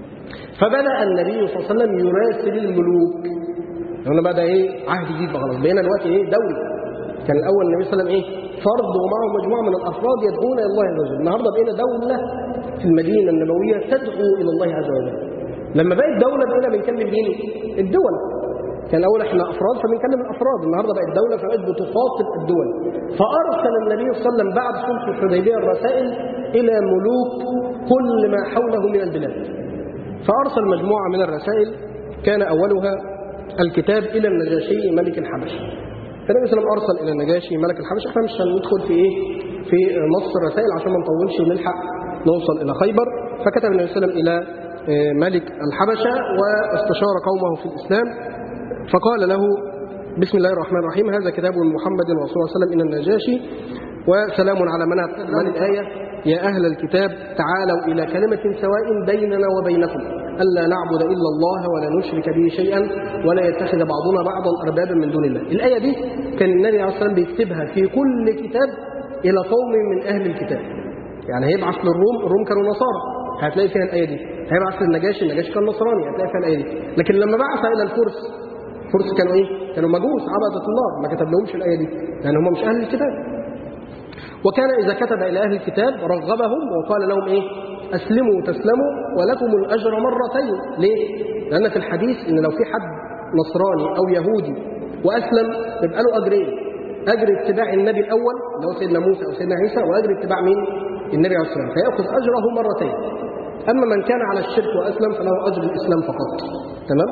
فبدأ النبي صلى الله عليه وسلم يراسل الملوك هنا بدأ إيه عهد جديد خلاص بقينا دلوقتي إيه دولة كان الاول النبي صلى الله عليه وسلم ايه فرد ومعه مجموعه من الافراد يدعون الى الله عز وجل النهارده بقينا دوله في المدينه النبويه تدعو الى الله عز وجل لما بقت دوله بقينا بنكلم مين الدول كان اول احنا افراد فبنكلم الافراد النهارده بقت دوله فبقت بتخاطب الدول فارسل النبي صلى الله عليه وسلم بعد صلح الحديبيه الرسائل الى ملوك كل ما حوله من البلاد فارسل مجموعه من الرسائل كان اولها الكتاب الى النجاشي ملك الحبشه فالنبي صلى الله عليه وسلم ارسل الى النجاشي ملك الحبشه احنا مش هندخل في ايه في نص الرسائل عشان ما نطولش ونلحق نوصل الى خيبر فكتب النبي صلى الله عليه وسلم الى آه، ملك الحبشة واستشار قومه في الإسلام فقال له بسم الله الرحمن الرحيم هذا كتاب من محمد رسول الله صلى الله عليه وسلم إلى النجاشي وسلام على من من الآية يا أهل الكتاب تعالوا إلى كلمة سواء بيننا وبينكم ألا نعبد إلا الله ولا نشرك به شيئا ولا يتخذ بعضنا بعضا أربابا من دون الله الآية دي كان النبي عليه الصلاة والسلام بيكتبها في كل كتاب إلى قوم من أهل الكتاب يعني هيبعث للروم الروم كانوا نصارى هتلاقي فيها الآية دي هيبعث للنجاشي النجاشي كان نصراني هتلاقي فيها الآية دي لكن لما بعث إلى الفرس الفرس كانوا إيه؟ كانوا مجوس عبدة الله ما كتب لهمش الآية دي لأن هم مش أهل الكتاب وكان إذا كتب إلى أهل الكتاب رغبهم وقال لهم إيه أسلموا تسلموا ولكم الأجر مرتين ليه؟ لأن في الحديث إن لو في حد نصراني أو يهودي وأسلم يبقى له أجرين أجر اتباع النبي الأول اللي هو سيدنا موسى أو سيدنا عيسى وأجر اتباع مين؟ النبي عليه الصلاة والسلام فيأخذ أجره مرتين أما من كان على الشرك وأسلم فله أجر الإسلام فقط تمام؟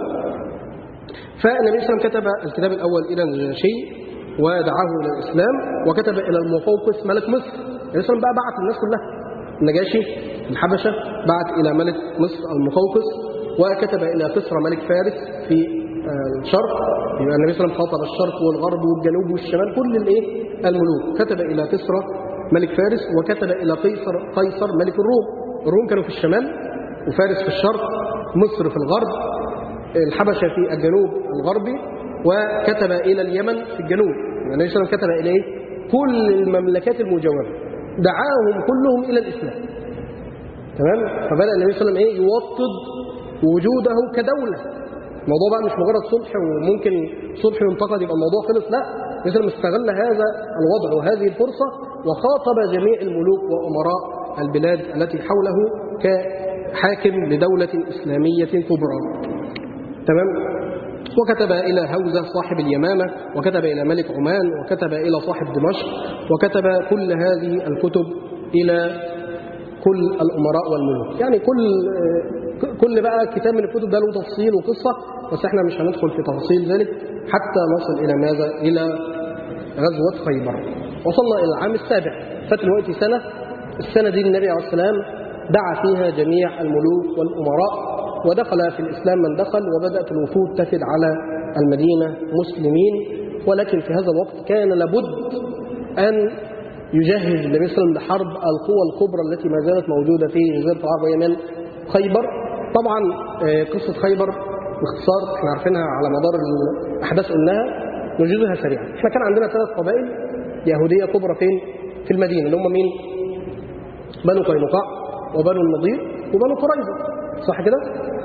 فالنبي صلى الله عليه وسلم كتب الكتاب الأول إلى النجاشي ودعاه إلى الإسلام وكتب إلى المقوقس ملك مصر النبي صلى الله عليه وسلم بقى بعت الناس كلها النجاشي الحبشة بعت إلى ملك مصر المقوقس وكتب إلى قصر ملك فارس في آه، الشرق يبقى النبي صلى الله عليه وسلم خاطب الشرق والغرب والجنوب والشمال كل الايه الملوك كتب إلى قصر ملك فارس وكتب إلى قيصر قيصر ملك الروم الروم كانوا في الشمال وفارس في الشرق مصر في الغرب الحبشة في الجنوب الغربي وكتب إلى اليمن في الجنوب يعني النبي صلى الله عليه وسلم كتب إلى إيه؟ كل المملكات المجاورة دعاهم كلهم إلى الإسلام تمام فبدأ النبي صلى الله عليه وسلم إيه يوطد وجوده كدولة الموضوع بقى مش مجرد صلح وممكن صلح ينتقد يبقى الموضوع خلص لا النبي صلى الله عليه وسلم استغل هذا الوضع وهذه الفرصة وخاطب جميع الملوك وأمراء البلاد التي حوله كحاكم لدولة إسلامية كبرى تمام وكتب إلى هوزة صاحب اليمامة وكتب إلى ملك عمان وكتب إلى صاحب دمشق وكتب كل هذه الكتب إلى كل الأمراء والملوك يعني كل كل بقى كتاب من الكتب ده له تفصيل وقصة بس احنا مش هندخل في تفاصيل ذلك حتى نصل إلى ماذا إلى غزوة خيبر وصلنا إلى العام السابع فات الوقت سنة السنة دي النبي عليه السلام دعا فيها جميع الملوك والأمراء ودخل في الإسلام من دخل وبدأت الوفود تفد على المدينة مسلمين ولكن في هذا الوقت كان لابد أن يجهز النبي صلى الله عليه وسلم لحرب القوى الكبرى التي ما زالت موجودة في جزيرة العرب وهي من خيبر طبعا آه، قصة خيبر باختصار احنا عارفينها على مدار الأحداث قلناها نجيزها سريعا احنا كان عندنا ثلاث قبائل يهودية كبرى فين في المدينة اللي هم مين بنو قينقاع وبنو النضير وبنو قريظة صح كده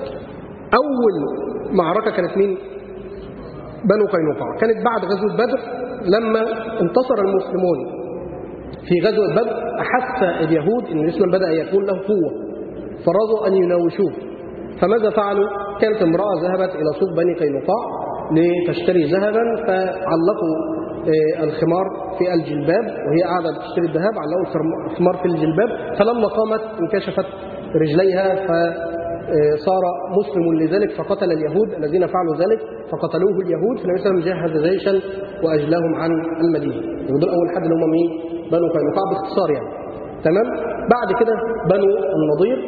أول معركة كانت مين بنو قينقاع كانت بعد غزوة بدر لما انتصر المسلمون في غزوة بدر أحس اليهود أن الإسلام بدأ يكون له قوة فرضوا أن يناوشوه فماذا فعلوا؟ كانت امرأة ذهبت إلى سوق بني قينقاع لتشتري ذهبا فعلقوا آه، الخمار في الجلباب وهي قاعدة تشتري الذهب علقوا الخرم- الخمار في الجلباب فلما قامت انكشفت رجليها فصار مسلم لذلك فقتل اليهود الذين فعلوا ذلك فقتلوه اليهود فالنبي صلى الله عليه وسلم جهز جيشا وأجلاهم عن المدينة ودول أول حد اللي هم مين؟ بنو قينقاع باختصار يعني تمام؟ بعد كده بنو النضير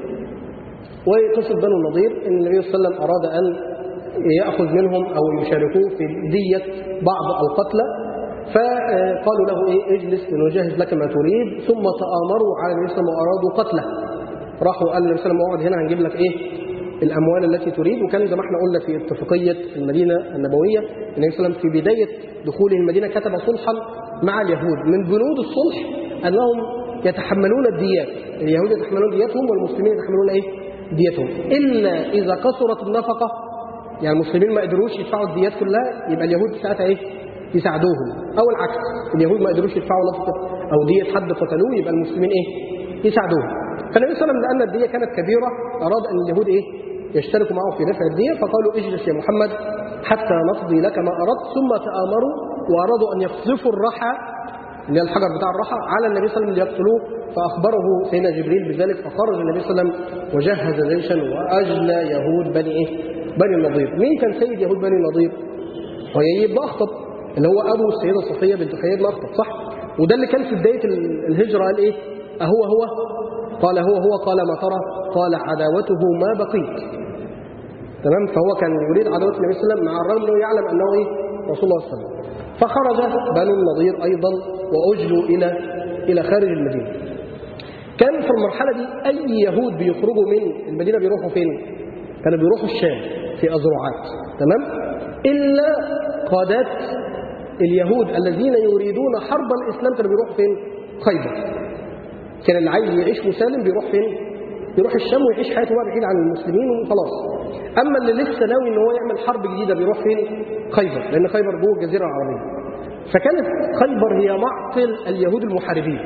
وقصة بنو النضير ان النبي صلى الله عليه وسلم أراد أن يأخذ منهم أو يشاركوه في دية بعض القتلى فقالوا له إيه اجلس لنجهز لك ما تريد ثم تآمروا على النبي صلى الله عليه وسلم وأرادوا قتله راحوا قال النبي صلى الله عليه وسلم اقعد هنا هنجيب لك إيه الأموال التي تريد وكان زي ما احنا قلنا في اتفاقية المدينة النبوية النبي صلى الله عليه وسلم في بداية دخوله المدينة كتب صلحا مع اليهود من بنود الصلح أنهم يتحملون الديات اليهود يتحملون دياتهم والمسلمين يتحملون إيه ديتهم إلا إذا كثرت النفقة يعني المسلمين ما قدروش يدفعوا الديات كلها يبقى اليهود ساعتها إيه يساعدوهم أو العكس اليهود ما قدروش يدفعوا نفقة أو دية حد قتلوه يبقى المسلمين إيه يساعدوهم فالنبي صلى الله عليه وسلم لأن الدية كانت كبيرة أراد أن اليهود إيه يشتركوا معه في دفع الدية فقالوا اجلس يا محمد حتى نقضي لك ما أردت ثم تآمروا وأرادوا أن يقذفوا الرحى اللي هي الحجر بتاع الرحى على النبي صلى الله عليه وسلم ليقتلوه فأخبره سيدنا جبريل بذلك فخرج النبي صلى الله عليه وسلم وجهز جيشا وأجلى يهود بني إيه؟ بني النضير مين كان سيد يهود بني النضير؟ حيي بن أخطب اللي هو أبو السيدة صفية بنت حيي بن أخطب صح؟ وده اللي كان في بداية الهجرة قال إيه؟ أهو هو قال هو هو قال ما ترى قال عداوته ما بقيت تمام فهو كان يريد عداوة النبي صلى الله عليه وسلم مع الرغم انه يعلم انه ايه رسول الله صلى الله عليه وسلم فخرج بنو النضير ايضا واجلوا الى الى خارج المدينه كان في المرحله دي اي يهود بيخرجوا من المدينه بيروحوا فين كانوا بيروحوا الشام في ازرعات تمام الا قادات اليهود الذين يريدون حرب الاسلام كانوا بيروحوا فين خيبر كان اللي عايز يعيش مسالم بيروح فين يروح الشام ويعيش حياته بقى بعيد عن المسلمين وخلاص اما اللي لسه ناوي ان هو يعمل حرب جديده بيروح فين خيبر لان خيبر جوه الجزيره العربيه فكانت خيبر هي معقل اليهود المحاربين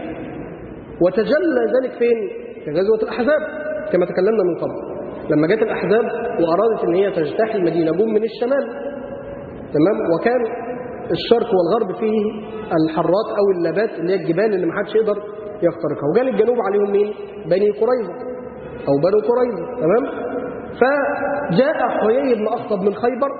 وتجلى ذلك فين في غزوه الاحزاب كما تكلمنا من قبل لما جت الاحزاب وارادت ان هي تجتاح المدينه جم من الشمال تمام وكان الشرق والغرب فيه الحرات او اللابات اللي هي الجبال اللي ما حدش يقدر يخترقها وجال الجنوب عليهم مين بني قريظه او بنو قريظه تمام فجاء حيي بن اخطب من خيبر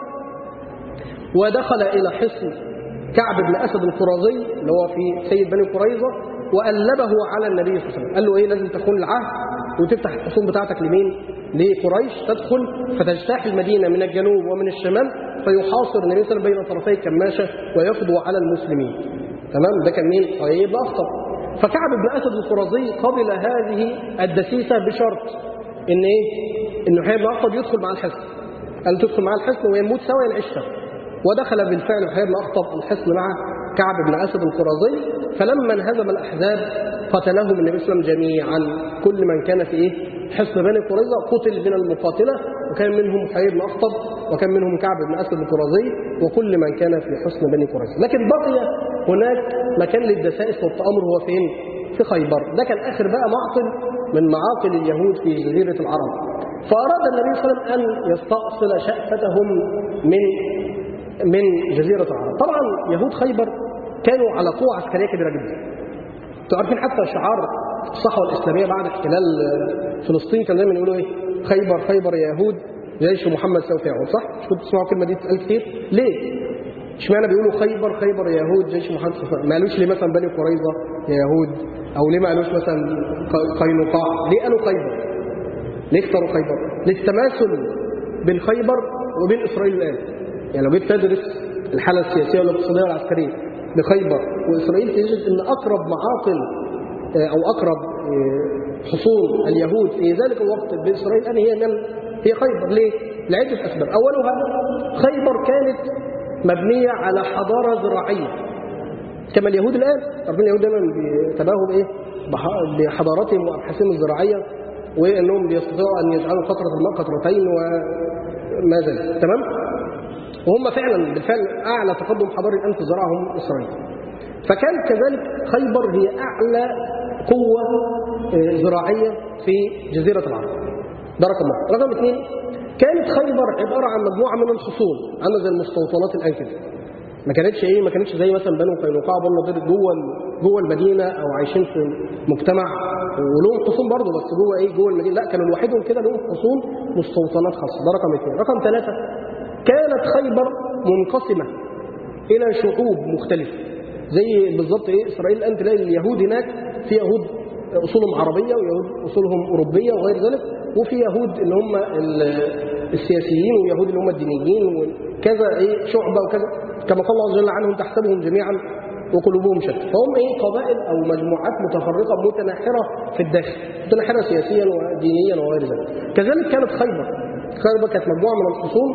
ودخل الى حصن كعب بن اسد القرظي اللي هو في سيد بني قريظه وقلبه على النبي صلى الله عليه وسلم قال له ايه لازم تكون العهد وتفتح الحصون بتاعتك لمين لقريش تدخل فتجتاح المدينه من الجنوب ومن الشمال فيحاصر النبي صلى الله عليه وسلم بين طرفي الكماشه ويقضوا على المسلمين تمام ده كان مين حيي بن اخطب فكعب بن اسد القرظي قبل هذه الدسيسه بشرط ان ايه ان حيي بن اخطب يدخل مع الحصن قال تدخل مع الحصن ويموت سوا ينعيش سوا ودخل بالفعل حيي بن اخطب الحصن مع كعب بن اسد القرظي فلما انهزم الاحزاب قتلهم النبي صلى الله عليه وسلم جميعا كل من كان في ايه حصن بني قريظه قتل من المقاتله وكان منهم حيي بن اخطب وكان منهم كعب بن اسد القرظي وكل من كان في حصن بني قريظه لكن بقي هناك مكان للدسائس والتامر هو فين في خيبر ده كان اخر بقى معقل من معاقل اليهود في جزيره العرب فاراد النبي صلى الله عليه وسلم ان يستأصل شأفتهم من من جزيرة العرب طبعا يهود خيبر كانوا على قوة عسكرية كبيرة جدا انتوا عارفين حتى شعار الصحوة الإسلامية بعد احتلال فلسطين كان دايما يقولوا ايه خيبر خيبر يا يهود جيش محمد سوف يعود صح؟ مش كنتوا تسمعوا الكلمة دي تتقال كتير؟ ليه؟ اشمعنى بيقولوا خيبر خيبر يا يهود جيش محمد سوف ما قالوش ليه مثلا بني قريظة يا يهود أو ليه ما قالوش مثلا قينقاع؟ ليه قالوا خيبر؟ ليه اختاروا خيبر؟ للتماثل بين خيبر وبين إسرائيل الآن يعني لو جيت تدرس الحالة السياسية والاقتصادية والعسكرية لخيبر وإسرائيل تجد أن أقرب معاقل أو أقرب حصول اليهود في ذلك الوقت بإسرائيل الآن هي من هي خيبر ليه؟ لعدة أسباب أولها خيبر كانت مبنية على حضارة زراعية كما اليهود الآن عارفين اليهود دايما بيتباهوا بإيه؟ بحضاراتهم وأبحاثهم الزراعية وأنهم بيستطيعوا أن يجعلوا قطرة الماء قطرتين وما ذلك تمام؟ وهم فعلا بالفعل اعلى تقدم حضاري الان في الزراعه هم اسرائيل. فكان كذلك خيبر هي اعلى قوه زراعيه في جزيره العرب. ده رقم واحد. رقم اثنين كانت خيبر عباره عن مجموعه من الحصون عامله زي المستوطنات الان كده. ما كانتش ايه ما كانتش زي مثلا بنو قينقاع وبنو نضير جوه جوه المدينه او عايشين في مجتمع ولهم حصون برضه بس جوه ايه جوه المدينه لا كانوا لوحدهم كده لهم حصون مستوطنات خاصه ده رقم اثنين. رقم ثلاثه كانت خيبر منقسمة إلى شعوب مختلفة زي بالظبط إيه إسرائيل الآن تلاقي اليهود هناك في يهود أصولهم عربية ويهود أصولهم أوروبية وغير ذلك وفي يهود اللي هم السياسيين ويهود اللي هم الدينيين وكذا إيه شعبة وكذا كما قال الله عز وجل عنهم تحسبهم جميعا وقلوبهم شتى فهم ايه قبائل او مجموعات متفرقه متناحره في الداخل متناحره سياسيا ودينيا وغير ذلك كذلك كانت خيبر خيبر كانت مجموعه من الحصون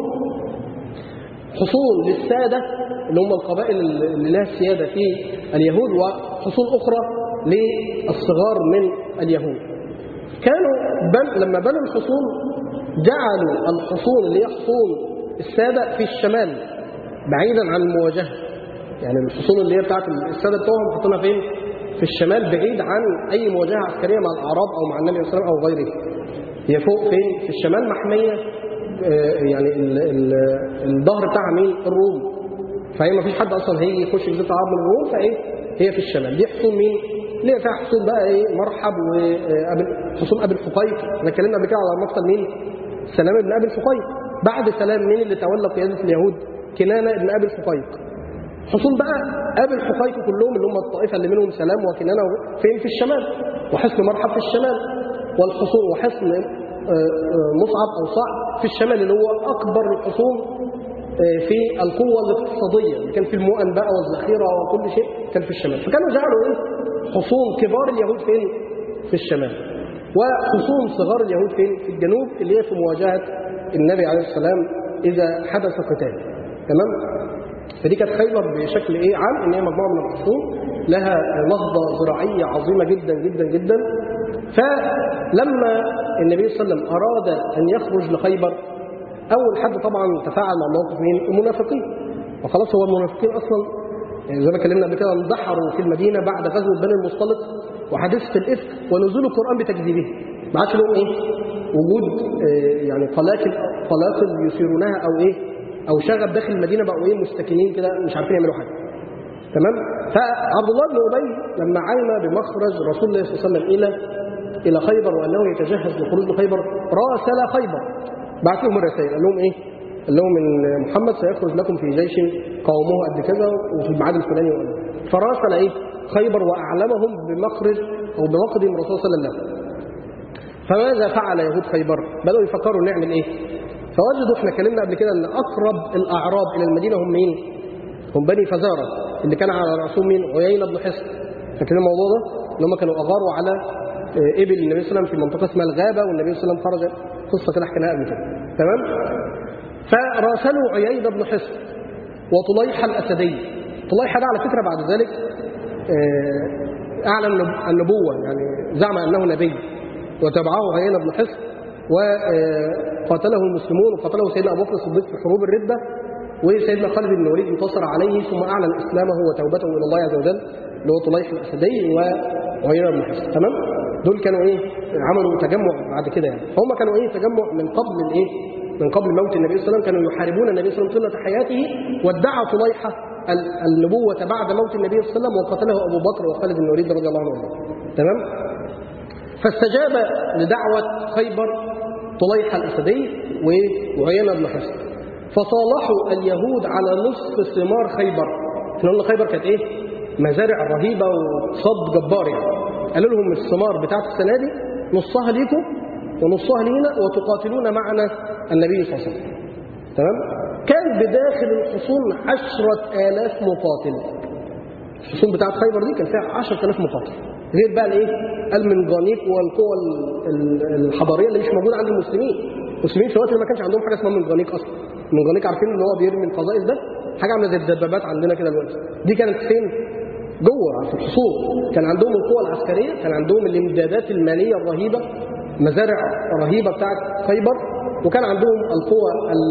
حصول للسادة اللي هم القبائل اللي لها السيادة في اليهود وحصول أخرى للصغار من اليهود كانوا بن لما بنوا الحصون جعلوا الحصون اللي هي حصون السادة في الشمال بعيدا عن المواجهة يعني الحصون اللي هي بتاعت السادة بتوعهم حاطينها فين؟ في الشمال بعيد عن أي مواجهة عسكرية مع الأعراب أو مع النبي صلى الله عليه وسلم أو غيره هي فوق فين؟ في الشمال محمية يعني الظهر بتاعها مين الروم فهي ما فيش حد اصلا هيجي يخش جزيره العرب من الروم فايه هي في الشمال دي حصون مين اللي هي فيها حصون بقى ايه مرحب وابن حصون ابي الحقيق احنا اتكلمنا قبل كده على مقتل مين سلام ابن ابي الحقيق بعد سلام مين اللي تولى قياده اليهود كنانه ابن ابي الحقيق حصون بقى ابي الحقيق كلهم اللي هم الطائفه اللي منهم سلام وكنانه فين في الشمال وحصن مرحب في الشمال والحصون وحصن مصعب أو صعب في الشمال اللي هو أكبر الحصون في القوة الاقتصادية اللي كان في المؤن بقى والذخيرة وكل شيء كان في الشمال فكانوا جعلوا إيه حصون كبار اليهود فين في الشمال وحصون صغار اليهود فين في الجنوب اللي هي في مواجهة النبي عليه السلام إذا حدث قتال تمام فدي كانت خيبر بشكل ايه عام ان هي مجموعه من الحصون لها نهضه زراعيه عظيمه جدا جدا جدا فلما النبي صلى الله عليه وسلم اراد ان يخرج لخيبر اول حد طبعا تفاعل مع موقف مين المنافقين وخلاص هو المنافقين اصلا يعني زي ما اتكلمنا قبل كده اندحروا في المدينه بعد غزوه بني المصطلق وحادثه الافك ونزول القران بتكذيبه ما عادش لهم ايه وجود آه يعني قلاقل قلاقل يثيرونها او ايه او شغب داخل المدينه بقوا ايه مستكنين كده مش عارفين يعملوا حاجه تمام فعبد الله بن ابي لما علم بمخرج رسول الله صلى الله عليه وسلم الى الى خيبر وانه يتجهز لخروج لخيبر راسل خيبر بعت لهم الرسائل قال لهم ايه قال لهم ان محمد سيخرج لكم في جيش قومه قد كذا وفي الميعاد الفلاني وقال فراسل ايه خيبر واعلمهم بمخرج او بمقدم رسول صلى الله عليه وسلم فماذا فعل يهود خيبر بداوا يفكروا نعمل ايه فوجدوا احنا اتكلمنا قبل كده ان اقرب الاعراب الى المدينه هم مين هم بني فزاره اللي كان على راسهم مين عيينه بن حصن فاكرين الموضوع ده اللي هم كانوا اغاروا على ابل النبي صلى الله عليه وسلم في منطقه اسمها الغابه والنبي صلى الله عليه وسلم خرج قصه كده حكيناها قبل كده تمام فراسلوا عيينه بن حصن وطليحه الاسدي طليحه ده على فكره بعد ذلك اعلن النبوه يعني زعم انه نبي وتبعه عيينه بن حصن وقاتله المسلمون وقاتله سيدنا ابو بكر الصديق في حروب الرده وسيدنا خالد بن الوليد انتصر عليه ثم اعلن اسلامه وتوبته الى الله عز وجل اللي هو طليح الاسدي وعيينه بن حصن تمام دول كانوا ايه عملوا تجمع بعد كده يعني هم كانوا ايه تجمع من قبل الايه من قبل موت النبي صلى الله عليه وسلم كانوا يحاربون النبي صلى الله عليه وسلم طيله حياته وادعى طليحه النبوه بعد موت النبي صلى الله عليه وسلم وقتله ابو بكر وخالد بن الوليد رضي الله عنهم تمام فاستجاب لدعوه خيبر طليحة الأسدي وعيينة بن حصن فصالحوا اليهود على نصف ثمار خيبر احنا قلنا خيبر كانت ايه مزارع رهيبة وصد جبار يعني قالوا لهم الثمار بتاعت السنة دي نصها ليكم ونصها لينا وتقاتلون معنا النبي صلى الله عليه وسلم تمام كان بداخل الحصون عشرة آلاف مقاتل الحصون بتاعت خيبر دي كان فيها عشرة آلاف مقاتل غير بقى الايه المنجانيق والقوى الحضاريه اللي مش موجوده عند المسلمين المسلمين في الوقت اللي ما كانش عندهم حاجه اسمها منجانيق اصلا المنجانيق عارفين اللي هو بيرمي القذائف ده حاجه عامله زي الدبابات عندنا كده دلوقتي دي كانت فين جوه في الحصون كان عندهم القوى العسكريه كان عندهم الامدادات الماليه الرهيبه مزارع رهيبه بتاعت خيبر وكان عندهم القوى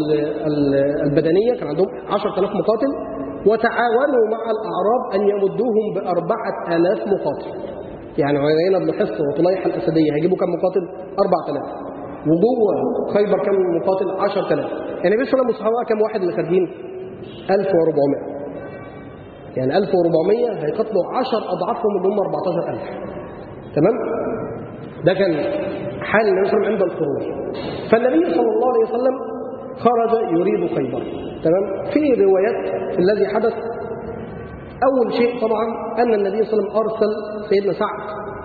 البدنيه كان عندهم 10000 مقاتل وتعاونوا مع الاعراب ان يمدوهم بأربعة آلاف مقاتل يعني عيينة بن حصن وطليحة الأسدية هيجيبوا كم مقاتل؟ 4000 وجوه خيبر كم مقاتل؟ 10000 يعني النبي صلى الله عليه وسلم كم واحد اللي خارجين؟ 1400 يعني 1400 هيقتلوا 10 أضعافهم اللي هم 14000 تمام؟ ده كان حال النبي صلى الله عليه وسلم عند الخروج فالنبي صلى الله عليه وسلم خرج يريد خيبر تمام؟ في روايات في الذي حدث أول شيء طبعا أن النبي صلى الله عليه وسلم أرسل سيدنا سعد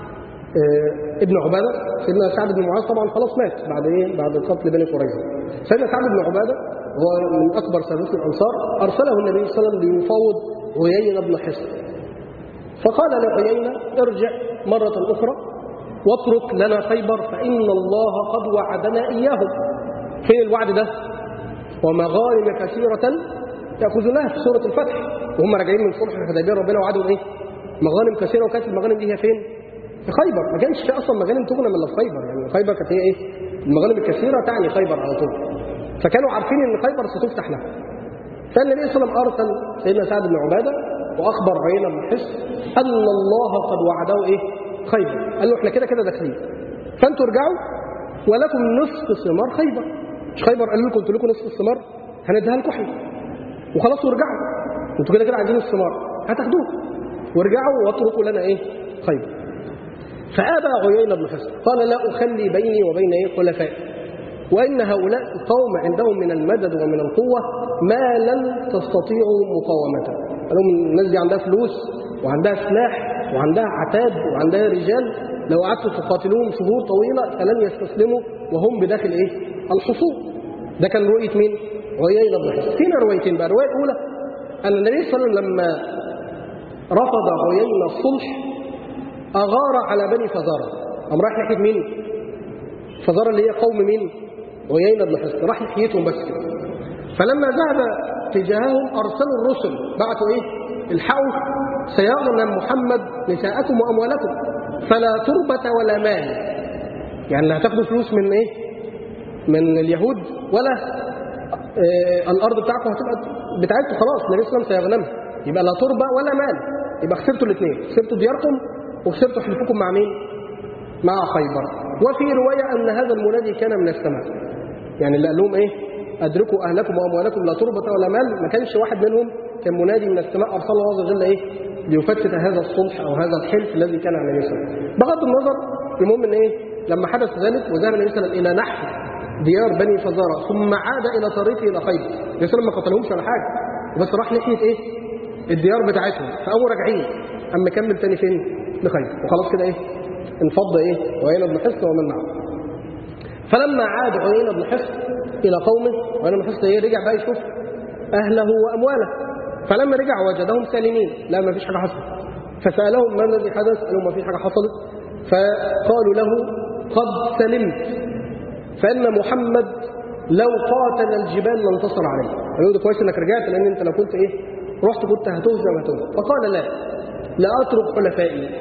آه ابن عبادة سيدنا سعد بن معاذ طبعا خلاص مات بعد إيه؟ بعد قتل بني قريظة سيدنا سعد بن عبادة هو من أكبر سادات الأنصار أرسله النبي صلى الله عليه وسلم ليفاوض عيينة بن حصن فقال لعيينة ارجع مرة أخرى واترك لنا خيبر فإن الله قد وعدنا إياهم فين الوعد ده ومغانم كثيرة يأخذونها في سورة الفتح وهم راجعين من صلح الحديبية ربنا وعدهم إيه مغانم كثيرة وكانت المغانم دي هي فين في خيبر ما كانش في أصلا مغانم تغنم إلا في خيبر يعني خيبر كانت هي إيه المغانم الكثيرة تعني خيبر على طول فكانوا عارفين إن خيبر ستفتح لها فالنبي صلى الله عليه وسلم أرسل سيدنا سعد بن عبادة وأخبر عيينة بن حصن أن الله قد وعده إيه خيبر قال له إحنا كده كده داخلين فأنتوا ارجعوا ولكم نصف ثمار خيبر مش خيبر قال لكم قلت لكم نصف الثمار هنديها لكم احنا وخلاص وارجعوا انتوا كده كده عايزين الثمار هتاخدوه وارجعوا واتركوا لنا ايه خيبر فابى عيينه بن حصن قال لا اخلي بيني وبين ايه خلفائي وان هؤلاء قوم عندهم من المدد ومن القوه ما لن تستطيعوا مقاومته قال لهم الناس دي عندها فلوس وعندها سلاح وعندها عتاد وعندها رجال لو قعدتوا تقاتلوهم شهور طويلة فلن يستسلموا وهم بداخل إيه؟ الحصون ده كان رؤية مين؟ عيينة بن حصن فينا روايتين بقى الرواية الأولى أن النبي صلى الله عليه وسلم لما رفض عيينة الصلح أغار على بني فزارة قام راح ناحية مين؟ فزارة اللي هي قوم مين؟ عيينة بن حصن راح ناحيتهم بس كده فلما ذهب تجاههم أرسلوا الرسل بعثوا إيه؟ الحقوا سيغنم محمد نساءكم وأموالكم فلا تربة ولا مال يعني لا هتاخدوا فلوس من إيه؟ من اليهود ولا آه الأرض بتاعكم هتبقى بتاعتكم خلاص النبي صلى الله عليه وسلم سيغنمها يبقى لا تربة ولا مال يبقى خسرتوا الاثنين خسرتوا دياركم وخسرتوا حلفكم مع مين؟ مع خيبر وفي رواية أن هذا المنادي كان من السماء يعني اللي قال لهم إيه؟ أدركوا أهلكم وأموالكم لا تربة ولا مال ما كانش واحد منهم كان منادي من السماء أرسل الله عز وجل إيه؟ ليفتت هذا الصلح أو هذا الحلف الذي كان على النبي صلى الله عليه وسلم بغض النظر المهم إن إيه؟ لما حدث ذلك وذهب النبي صلى الله عليه وسلم إلى نحر ديار بني فزارة ثم عاد إلى طريقه إلى خيبر النبي صلى الله عليه وسلم ما قتلهمش ولا حاجة بس راح ناحية إيه؟ الديار بتاعتهم فقاموا راجعين أما كمل تاني فين؟ لخيبر وخلاص كده إيه؟ انفض إيه؟ وعين بن حصن ومن معه فلما عاد عيينة بن حصن إلى قومه وعيينة بن حصن إيه رجع بقى يشوف أهله وأمواله فلما رجع وجدهم سالمين لا ما فيش حاجة حصلت فسألهم ما الذي حدث قالوا ما فيش حاجة حصلت فقالوا له قد سلمت فإن محمد لو قاتل الجبال لانتصر عليه قالوا ده كويس انك رجعت لان انت لو كنت ايه رحت كنت هتهزم هتهزم فقال لا لا اترك حلفائي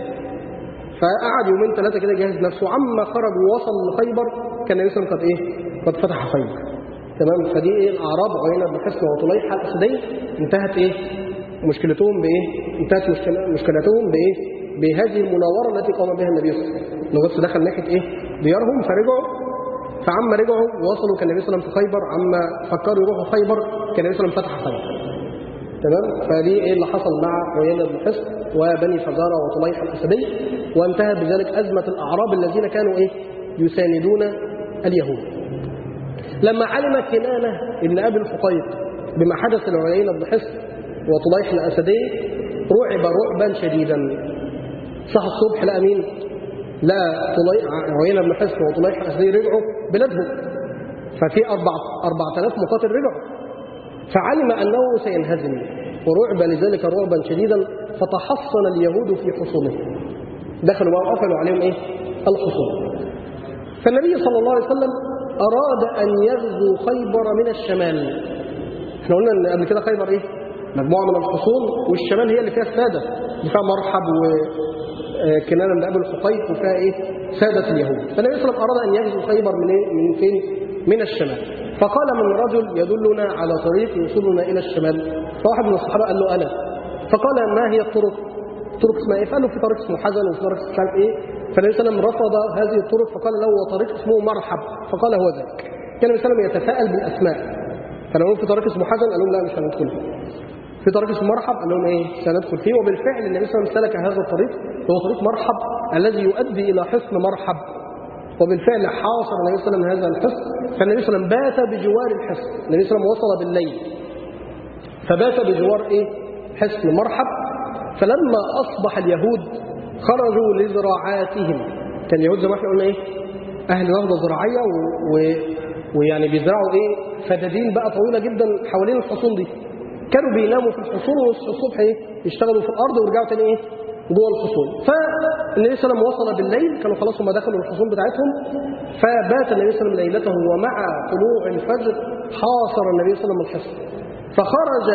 فقعد يومين ثلاثه كده يجهز نفسه عما خرج ووصل لخيبر كان النبي صلى الله عليه وسلم قد ايه قد فتح خيبر تمام فدي ايه الاعراب عيينه بن حصن وطليحه الاسدي انتهت ايه مشكلتهم بايه انتهت مشكلة مشكلتهم بايه بهذه المناوره التي قام بها النبي صلى الله عليه وسلم انه بس دخل ناحيه ايه ديارهم فرجعوا فعما رجعوا وصلوا كان النبي صلى الله عليه وسلم في خيبر عما فكروا يروحوا خيبر كان النبي صلى الله عليه وسلم فتح خيبر تمام فدي ايه اللي حصل مع عيينة بن حصن وبني فزارة وطليحة الأسدي وانتهى بذلك أزمة الأعراب الذين كانوا ايه يساندون اليهود لما علم كنانة ابن أبي الحقيق بما حدث لعيينة بن حصن وطليح الأسدي رعب رعبا شديدا صح الصبح لقى مين لا طليح عيينة بن حصن وطليح الأسدي رجعوا بلادهم ففي أربع أربعة آلاف مقاتل رجعوا فعلم أنه سينهزم ورعب لذلك رعبا شديدا فتحصن اليهود في حصونهم دخلوا بقى وقفلوا عليهم ايه الحصون فالنبي صلى الله عليه وسلم أراد أن يغزو خيبر من الشمال احنا قلنا ان قبل كده خيبر ايه مجموعة من الحصون والشمال هي اللي فيها السادة اللي فيها مرحب وكنانة من أبي الحقيق وفيها ايه سادة اليهود فالنبي صلى الله عليه وسلم أراد أن يغزو خيبر من ايه من فين من الشمال فقال من رجل يدلنا على طريق يوصلنا إلى الشمال فواحد من الصحابة قال له أنا فقال ما هي الطرق طرق اسمها ايه فقال له في طريق اسمه حزن وفي طريق مش عارف ايه فالنبي صلى الله عليه وسلم رفض هذه الطرق فقال له وطريق اسمه مرحب فقال هو ذاك كان النبي صلى الله عليه وسلم يتفاءل بالاسماء فلو في طريق اسمه حزن قال لهم لا مش هندخل فيه في طريق اسمه مرحب قال لهم ايه سندخل فيه وبالفعل النبي صلى الله عليه وسلم سلك هذا الطريق هو طريق مرحب الذي يؤدي الى حصن مرحب وبالفعل حاصر النبي صلى الله عليه وسلم هذا الحصن فالنبي صلى الله عليه وسلم بات بجوار الحصن النبي صلى الله عليه وسلم وصل بالليل فبات بجوار ايه حصن مرحب فلما أصبح اليهود خرجوا لزراعاتهم كان اليهود زي ما احنا قلنا ايه أهل نهضة زراعية و... و... ويعني بيزرعوا ايه فدادين بقى طويلة جدا حوالين الحصون دي كانوا بيناموا في الحصون ويصحوا الصبح ايه يشتغلوا في الأرض ويرجعوا تاني ايه جوه الحصون فالنبي صلى الله عليه وسلم وصل بالليل كانوا خلاص هم دخلوا الحصون بتاعتهم فبات النبي صلى الله عليه وسلم ليلته ومع طلوع الفجر حاصر النبي صلى الله عليه وسلم الحصن فخرج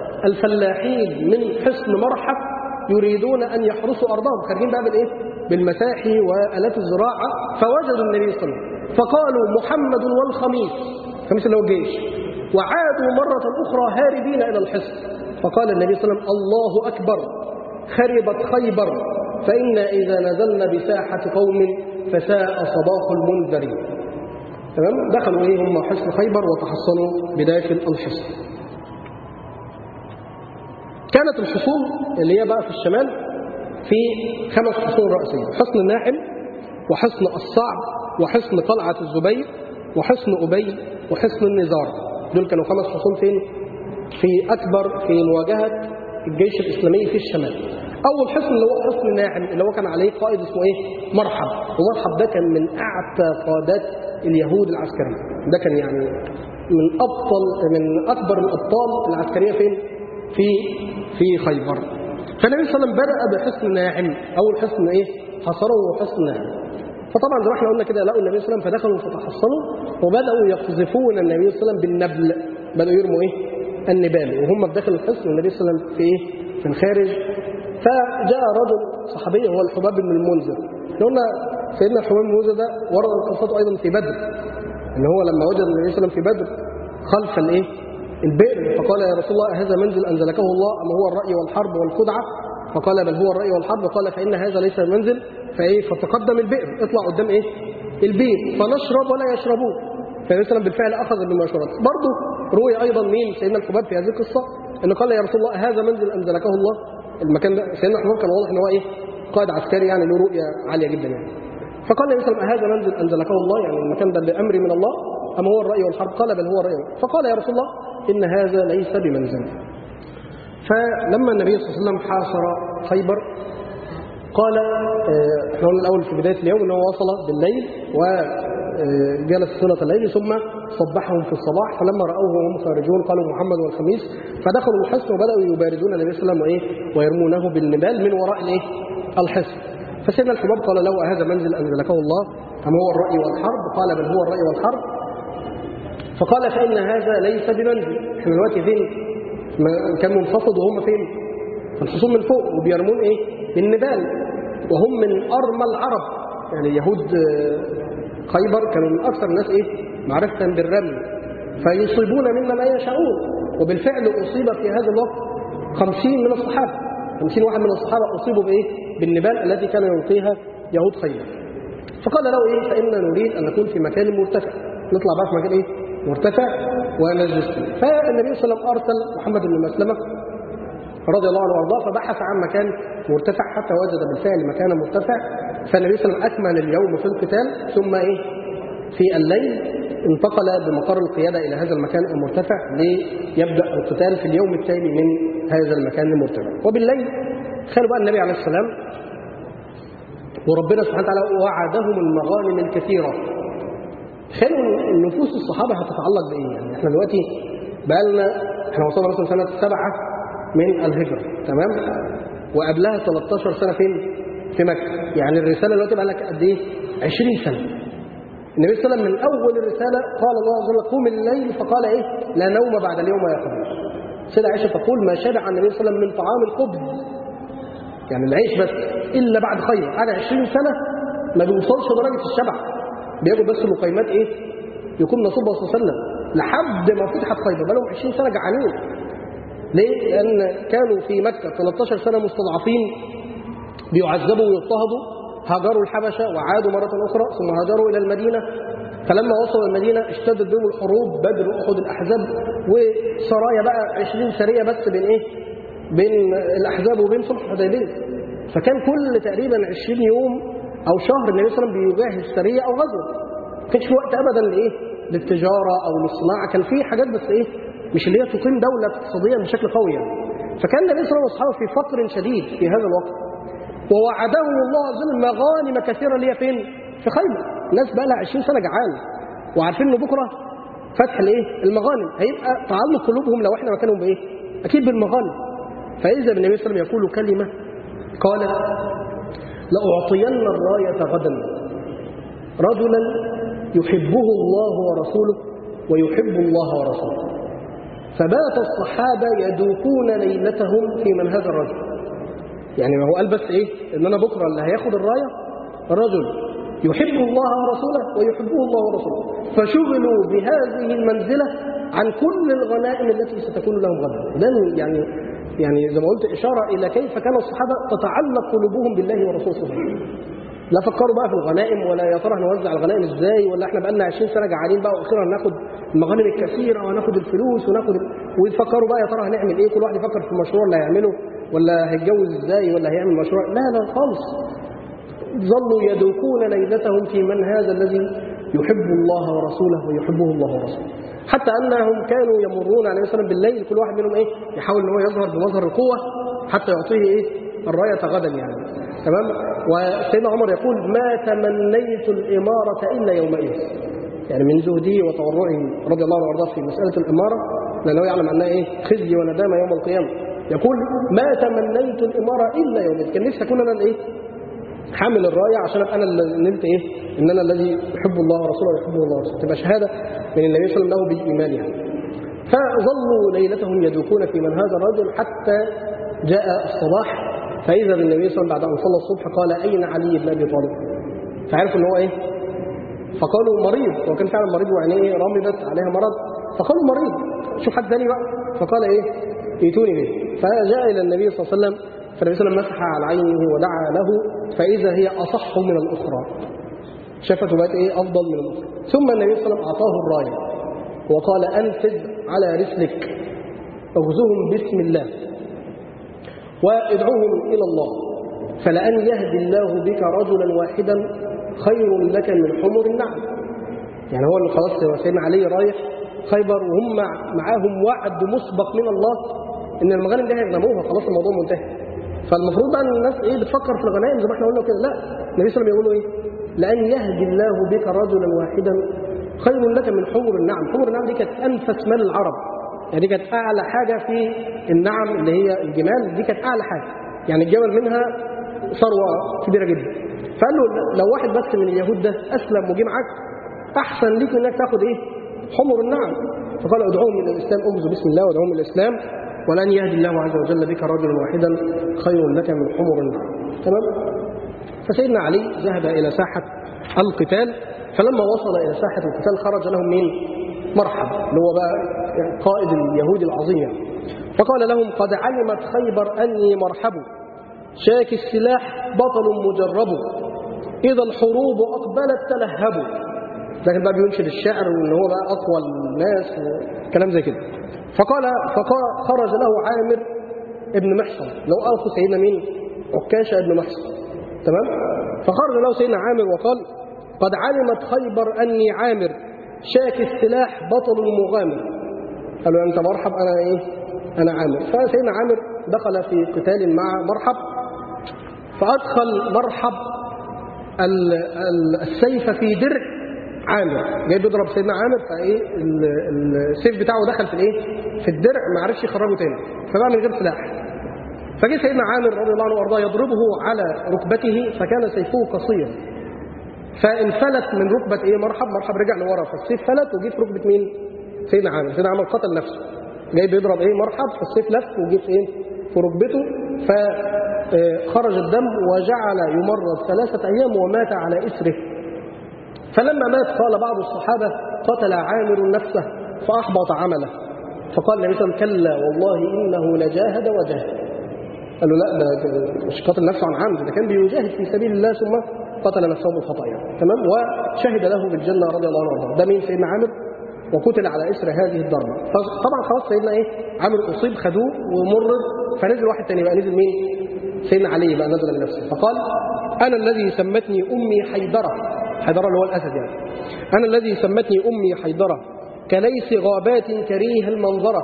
الفلاحين من حصن مرحب يريدون أن يحرسوا أرضهم خارجين بقى بالإيه؟ بالمساحي وآلات الزراعة فوجدوا النبي صلى الله عليه وسلم فقالوا محمد والخميس الخميس اللي هو الجيش وعادوا مرة أخرى هاربين إلى الحصن فقال النبي صلى الله عليه وسلم الله أكبر خربت خيبر فإنا إذا نزلنا بساحة قوم فساء صباح المنذرين تمام دخلوا إيه هم حصن خيبر وتحصنوا بداخل الحصن كانت الحصون اللي هي بقى في الشمال في خمس حصون رئيسية حصن الناحل وحصن الصعب وحصن قلعة الزبير وحصن أبي وحصن النزار دول كانوا خمس حصون فين في أكبر في مواجهة الجيش الإسلامي في الشمال اول حصن اللي هو حصن ناعم اللي هو كان عليه قائد اسمه ايه مرحب ومرحب ده كان من اعتى قادات اليهود العسكريه ده كان يعني من ابطل من اكبر الابطال العسكريه فين في في خيبر فالنبي صلى الله عليه وسلم بدا بحصن ناعم اول حصن ايه حصره حصن ناعم فطبعا زي ما احنا قلنا كده لقوا النبي صلى الله عليه وسلم فدخلوا فتحصنوا وبداوا يقذفون النبي صلى الله عليه وسلم بالنبل بداوا يرموا ايه النبال وهم بداخل الحصن والنبي صلى الله عليه وسلم في ايه في الخارج فجاء رجل صحابي هو الحباب بن المنذر احنا قلنا سيدنا الحباب بن المنذر ده ورد قصته ايضا في بدر ان هو لما وجد النبي صلى الله عليه وسلم في بدر خلف الايه البئر فقال يا رسول الله هذا منزل انزلكه الله ام هو الراي والحرب والخدعه فقال بل هو الراي والحرب قال فان هذا ليس منزل فايه فتقدم البئر اطلع قدام ايه البير فنشرب ولا يشربون فالنبي صلى الله عليه وسلم بالفعل اخذ بالمشورات برضه روي ايضا مين سيدنا الحباب في هذه القصه انه قال يا رسول الله هذا منزل انزلكه الله المكان ده سيدنا الحباب كان واضح ان هو ايه قائد عسكري يعني له رؤيه عاليه جدا يعني فقال النبي صلى الله عليه وسلم هذا منزل انزلكه الله يعني المكان ده بامر من الله ام هو الراي والحرب قال بل هو الراي فقال يا رسول الله ان هذا ليس بمنزل فلما النبي صلى الله عليه وسلم حاصر خيبر قال احنا قلنا الاول في بدايه اليوم ان هو وصل بالليل وجلس صلاه الليل ثم صبحهم في الصباح فلما راوه وهم خارجون قالوا محمد والخميس فدخلوا الحصن وبداوا يباردون النبي صلى الله عليه وسلم وايه ويرمونه بالنبال من وراء الايه الحصن فسيدنا الحباب قال له هذا منزل انزلكه الله ام هو الراي والحرب قال بل هو الراي والحرب فقال فان هذا ليس بمنزل احنا دلوقتي فين كان منخفض وهم فين الحصون من فوق وبيرمون ايه بالنبال وهم من ارمى العرب يعني يهود خيبر كانوا من اكثر الناس ايه معرفه بالرمي فيصيبون مما لا يشاءون وبالفعل اصيب في هذا الوقت خمسين من الصحابه خمسين واحد من الصحابه اصيبوا بايه بالنبال التي كان يلقيها يهود خيبر فقال له ايه فانا نريد ان نكون في مكان مرتفع نطلع بقى في مكان ايه مرتفع ونجلس فيه فالنبي صلى الله عليه وسلم ارسل محمد بن مسلمه رضي الله عنه وارضاه فبحث عن مكان مرتفع حتى وجد بالفعل مكانا مرتفع فالنبي صلى الله عليه وسلم اكمل اليوم في القتال ثم ايه في الليل انتقل بمقر القياده الى هذا المكان المرتفع ليبدا القتال في اليوم التالي من هذا المكان المرتفع وبالليل خلوا بقى النبي عليه السلام وربنا سبحانه وتعالى وعدهم المغانم الكثيره خلوا نفوس الصحابه هتتعلق بايه يعني احنا دلوقتي بقى لنا احنا وصلنا مثلا سنه سبعه من الهجرة تمام وقبلها 13 سنة فين في مكة يعني الرسالة دلوقتي بقى لك قد ايه 20 سنة النبي صلى الله عليه وسلم من أول الرسالة قال الله عز وجل قوم الليل فقال ايه لا نوم بعد اليوم يا خبير سيدة عائشة تقول ما شبع النبي صلى الله عليه وسلم من طعام الخبز يعني العيش بس إلا بعد خير قعد 20 سنة ما بيوصلش درجة الشبع بياكل بس لقيمات ايه يكون نصيبه صلى الله عليه وسلم لحد ما فتحت خيبر بقى لهم 20 سنة جعانين ليه؟ لأن كانوا في مكة 13 سنة مستضعفين بيعذبوا ويضطهدوا هاجروا الحبشة وعادوا مرة أخرى ثم هاجروا إلى المدينة فلما وصلوا المدينة اشتدت بهم الحروب بدر وأحد الأحزاب وسرايا بقى 20 سرية بس بين إيه؟ بين الأحزاب وبين صلح الحديبية فكان كل تقريبا 20 يوم أو شهر النبي صلى الله عليه وسلم بيجهز سرية أو غزوة ما كانش في وقت أبدا لإيه؟ للتجارة أو للصناعة كان في حاجات بس إيه؟ مش اللي هي تقيم دولة اقتصادية بشكل قوي يعني. فكان النبي صلى الله عليه وسلم في فقر شديد في هذا الوقت ووعدهم الله عز وجل مغانم كثيرة اللي هي فين؟ في خيبر الناس بقى لها 20 سنة جعانة وعارفين انه بكرة فتح الايه؟ المغانم هيبقى تعلق قلوبهم لو احنا مكانهم بايه؟ اكيد بالمغانم فاذا بالنبي صلى الله عليه وسلم يقول كلمة قال لأعطين الراية غدا رجلا يحبه الله ورسوله ويحب الله ورسوله فبات الصحابة يدوقون ليلتهم في من هذا الرجل يعني ما هو قال بس ايه ان انا بكرة اللي هياخد الراية رجل يحب الله ورسوله ويحبه الله ورسوله فشغلوا بهذه المنزلة عن كل الغنائم التي ستكون لهم غدا ده يعني يعني زي ما قلت إشارة إلى كيف كان الصحابة تتعلق قلوبهم بالله ورسوله صلى الله عليه وسلم لا فكروا بقى في الغنائم ولا يا ترى هنوزع الغنائم ازاي ولا احنا بقى لنا 20 سنه جعانين بقى واخيرا هناخد المغانم الكثيره وهناخد الفلوس وناخد ويفكروا بقى يا ترى هنعمل ايه كل واحد يفكر في المشروع اللي هيعمله ولا هيتجوز ازاي ولا هيعمل مشروع لا لا خالص ظلوا يذوقون ليلتهم في من هذا الذي يحب الله ورسوله ويحبه الله ورسوله حتى انهم كانوا يمرون عليه وسلم بالليل كل واحد منهم ايه يحاول ان هو يظهر بمظهر القوه حتى يعطيه ايه الراية غدا يعني تمام وسيدنا عمر يقول ما تمنيت الإمارة إلا يومئذ يعني من زهده وتورعه رضي الله عنه وارضاه في مسألة الإمارة لأنه يعلم أنها إيه خزي وندامة يوم القيامة يقول ما تمنيت الإمارة إلا يومئذ كان نفسي أكون أنا الإيه حامل الراية عشان أبقى أنا اللي نلت إيه إن أنا الذي يحب الله ورسوله ويحبه الله ورسوله تبقى شهادة من النبي صلى الله عليه وسلم له بالإيمان يعني فظلوا ليلتهم يدوكون في من هذا الرجل حتى جاء الصباح فإذا بالنبي صلى الله عليه وسلم بعد أن صلى الصبح قال أين علي بن أبي طالب فعرفوا إن هو إيه فقالوا مريض وكان فعلا مريض وعينيه رمضت عليها مرض فقالوا مريض شوف حد ثاني بقى فقال إيه ائتوني به فجاء إلى النبي صلى الله عليه وسلم فالنبي صلى الله عليه وسلم مسح على عينه ودعا له فإذا هي أصح من الأخرى شافته بقت إيه أفضل من الأخرى ثم النبي صلى الله عليه وسلم أعطاه الراية وقال أنفذ على رسلك اغزهم بسم الله وادعوهم إلى الله فلأن يهدي الله بك رجلا واحدا خير لك من حمر النعم يعني هو اللي خلاص سيدنا علي رايح خيبر وهم معاهم وعد مسبق من الله ان المغانم دي هيغنموها خلاص الموضوع منتهي فالمفروض بقى ان الناس ايه بتفكر في الغنائم زي ما احنا قلنا كده لا النبي صلى الله عليه وسلم يقولوا ايه لان يهدي الله بك رجلا واحدا خير لك من حمر النعم حمر النعم دي كانت انفس مال العرب يعني دي كانت اعلى حاجه في النعم اللي هي الجمال دي كانت اعلى حاجه يعني الجمل منها ثروه كبيره جدا فقال له لو واحد بس من اليهود ده اسلم وجه معاك احسن ليك انك تاخد ايه حمر النعم فقال ادعوهم الى الاسلام انبذوا بسم الله وادعوهم الى الاسلام ولن يهدي الله عز وجل بك رجلا واحدا خير لك من حمر النعم تمام فسيدنا علي ذهب الى ساحه القتال فلما وصل الى ساحه القتال خرج لهم مين مرحب اللي هو بقى قائد اليهود العظيم يعني. فقال لهم قد علمت خيبر اني مرحب شاك السلاح بطل مجرب اذا الحروب اقبلت تلهبوا لكن بقى بينشد الشعر وان هو بقى اقوى الناس وكلام زي كده فقال فقال خرج له عامر ابن محصن لو ألف سيدنا مين عكاشة ابن محصن تمام فخرج له سيدنا عامر وقال قد علمت خيبر أني عامر شاك السلاح بطل مغامر قال له أنت مرحب أنا إيه أنا عامر فسيدنا عامر دخل في قتال مع مرحب فأدخل مرحب السيف في درع عامر جاي بيضرب سيدنا عامر فايه السيف بتاعه دخل في الايه في الدرع ما عرفش يخرجه تاني فبقى من غير سلاح فجه سيدنا عامر رضي الله عنه وارضاه يضربه على ركبته فكان سيفه قصير فانفلت من ركبه ايه مرحب مرحب رجع لورا فالسيف فلت وجه في ركبه مين سيدنا عامر سيدنا عامر قتل نفسه جاي بيضرب ايه مرحب فالسيف لف وجه في ايه في ركبته فخرج الدم وجعل يمرض ثلاثه ايام ومات على اثره فلما مات قال بعض الصحابة قتل عامر نفسه فأحبط عمله فقال النبي صلى الله عليه وسلم كلا والله إنه لجاهد وجاهد قال له لا ده مش قتل نفسه عن عمد ده كان بيجاهد في سبيل الله ثم قتل نفسه بالخطأ يعني تمام وشهد له بالجنة رضي الله عنه وارضاه ده مين سيدنا عامر وقتل على إثر هذه الضربة طبعا خلاص سيدنا إيه عامر أصيب خدوه ومرض فنزل واحد تاني بقى نزل مين سيدنا علي بقى نزل بنفسه فقال أنا الذي سمتني أمي حيدرة حيدرة اللي هو الأسد يعني أنا الذي سمتني أمي حيدرة كليس غابات كريه المنظرة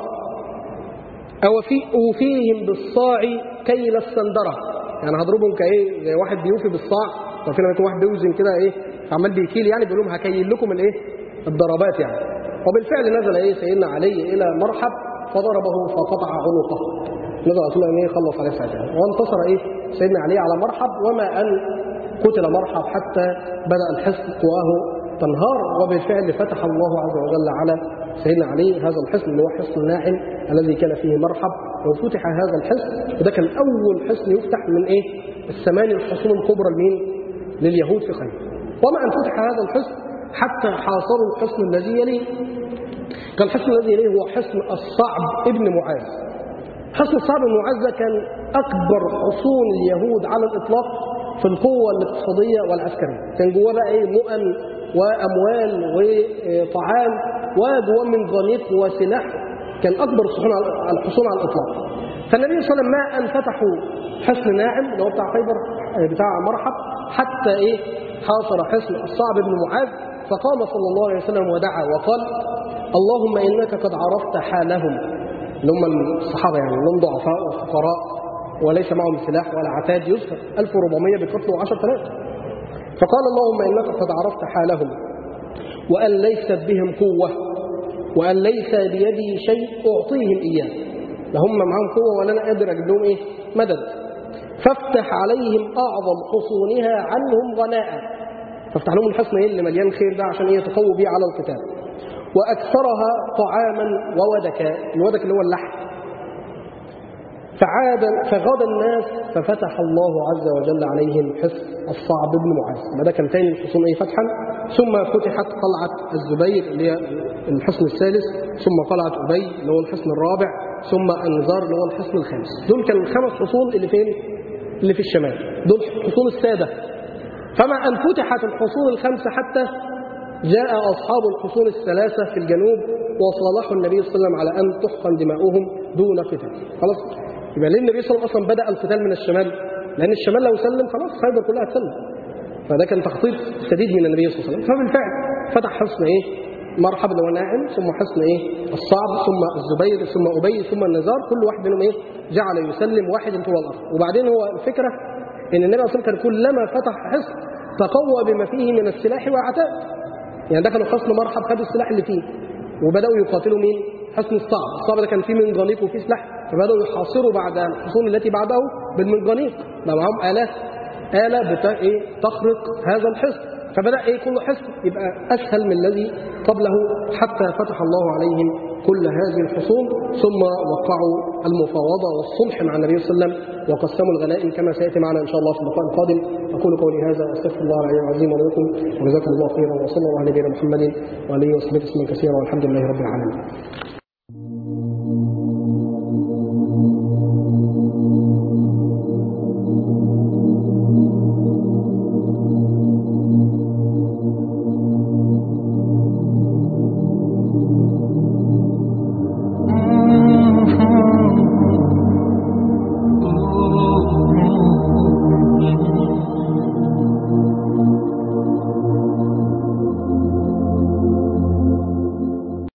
أو في أوفيهم بالصاع كيل السندرة يعني هضربهم كإيه زي واحد بيوفي بالصاع وفي لما يكون واحد بيوزن كده إيه عمال بيكيل يعني بيقول لهم هكيل لكم الإيه الضربات يعني وبالفعل نزل إيه سيدنا علي إلى مرحب فضربه فقطع عنقه نزل رسول الله إيه خلص عليه ساعتها وانتصر إيه سيدنا علي على مرحب وما أن قتل مرحب حتى بدأ الحصن قواه تنهار وبالفعل فتح الله عز وجل على سيدنا علي هذا الحصن اللي هو حصن الناعم الذي كان فيه مرحب وفتح هذا الحصن وده كان أول حصن يفتح من إيه؟ الثماني الحصون الكبرى لمين؟ لليهود في خيبر وما أن فتح هذا الحصن حتى حاصروا الحصن الذي يليه كان الحصن الذي يليه هو حصن الصعب ابن معاذ حصن الصعب بن معاذ ده كان أكبر حصون اليهود على الإطلاق في القوة الاقتصادية والعسكرية كان جواه بقى ايه مؤن وأموال وطعام وجواه من غنيق وسلاح كان أكبر الحصون على الحصون على الإطلاق فالنبي صلى الله عليه وسلم ما أن فتحوا حصن ناعم اللي هو بتاع خيبر بتاع مرحب حتى إيه حاصر حصن الصعب بن معاذ فقام صلى الله عليه وسلم ودعا وقال اللهم إنك قد عرفت حالهم اللي هم الصحابة يعني اللي هم ضعفاء وفقراء وليس معهم سلاح ولا عتاد يذكر 1400 بقتلوا 10000 فقال اللهم إنك قد عرفت حالهم وأن ليست بهم قوة وأن ليس بيدي شيء أعطيهم إياه لا هم معهم قوة ولا أنا قادر أجيب لهم إيه مدد فافتح عليهم أعظم حصونها عنهم غناء فافتح لهم الحصن إيه اللي مليان خير ده عشان إيه يتقووا بيه على القتال وأكثرها طعاما وودكا الودك اللي هو اللحم فعاد فغدا الناس ففتح الله عز وجل عليهم حصن الصعب بن معاذ ده كان تاني الحصون ايه فتحا ثم فتحت قلعة الزبير اللي هي الحصن الثالث ثم قلعة أبي اللي هو الحصن الرابع ثم أنزار اللي هو الحصن الخامس دول كانوا الخمس حصون اللي فين اللي في الشمال دول حصون السادة فمع أن فتحت الحصون الخمسة حتى جاء أصحاب الحصون الثلاثة في الجنوب وصالحوا النبي صلى الله عليه وسلم على أن تحقن دماؤهم دون قتال خلاص يبقى ليه النبي صلى الله عليه وسلم بدأ القتال من الشمال لأن الشمال لو سلم خلاص خيبر كلها تسلم فده كان تخطيط شديد من النبي صلى الله عليه وسلم فبالفعل فتح حصن ايه مرحبا اللي هو ناعم ثم حصن ايه الصعب ثم الزبير ثم ابي ثم النزار كل واحد منهم ايه جعل يسلم واحد طول الارض وبعدين هو الفكره ان النبي صلى الله عليه وسلم كان كلما فتح حصن تقوى بما فيه من السلاح وعتاد يعني ده كانوا حصن مرحب خدوا السلاح اللي فيه وبداوا يقاتلوا مين حصن الصعب الصعب ده كان فيه منجنيق وفيه سلاح فبداوا يحاصروا بعد الحصون التي بعده بالمنجنيق بقى معاهم آلات آلة بتا... إيه؟ تخرق هذا الحصن فبدأ إيه كل حصن يبقى أسهل من الذي قبله حتى فتح الله عليهم كل هذه الحصون ثم وقعوا المفاوضة والصلح مع النبي صلى الله عليه وسلم وقسموا الغنائم كما سيأتي معنا إن شاء الله في اللقاء القادم أقول قولي هذا وأستغفر الله العلي العظيم ولكم وجزاكم الله خيرا وصلى الله على نبينا محمد وعلى آله وصحبه وسلم كثيرا والحمد لله رب العالمين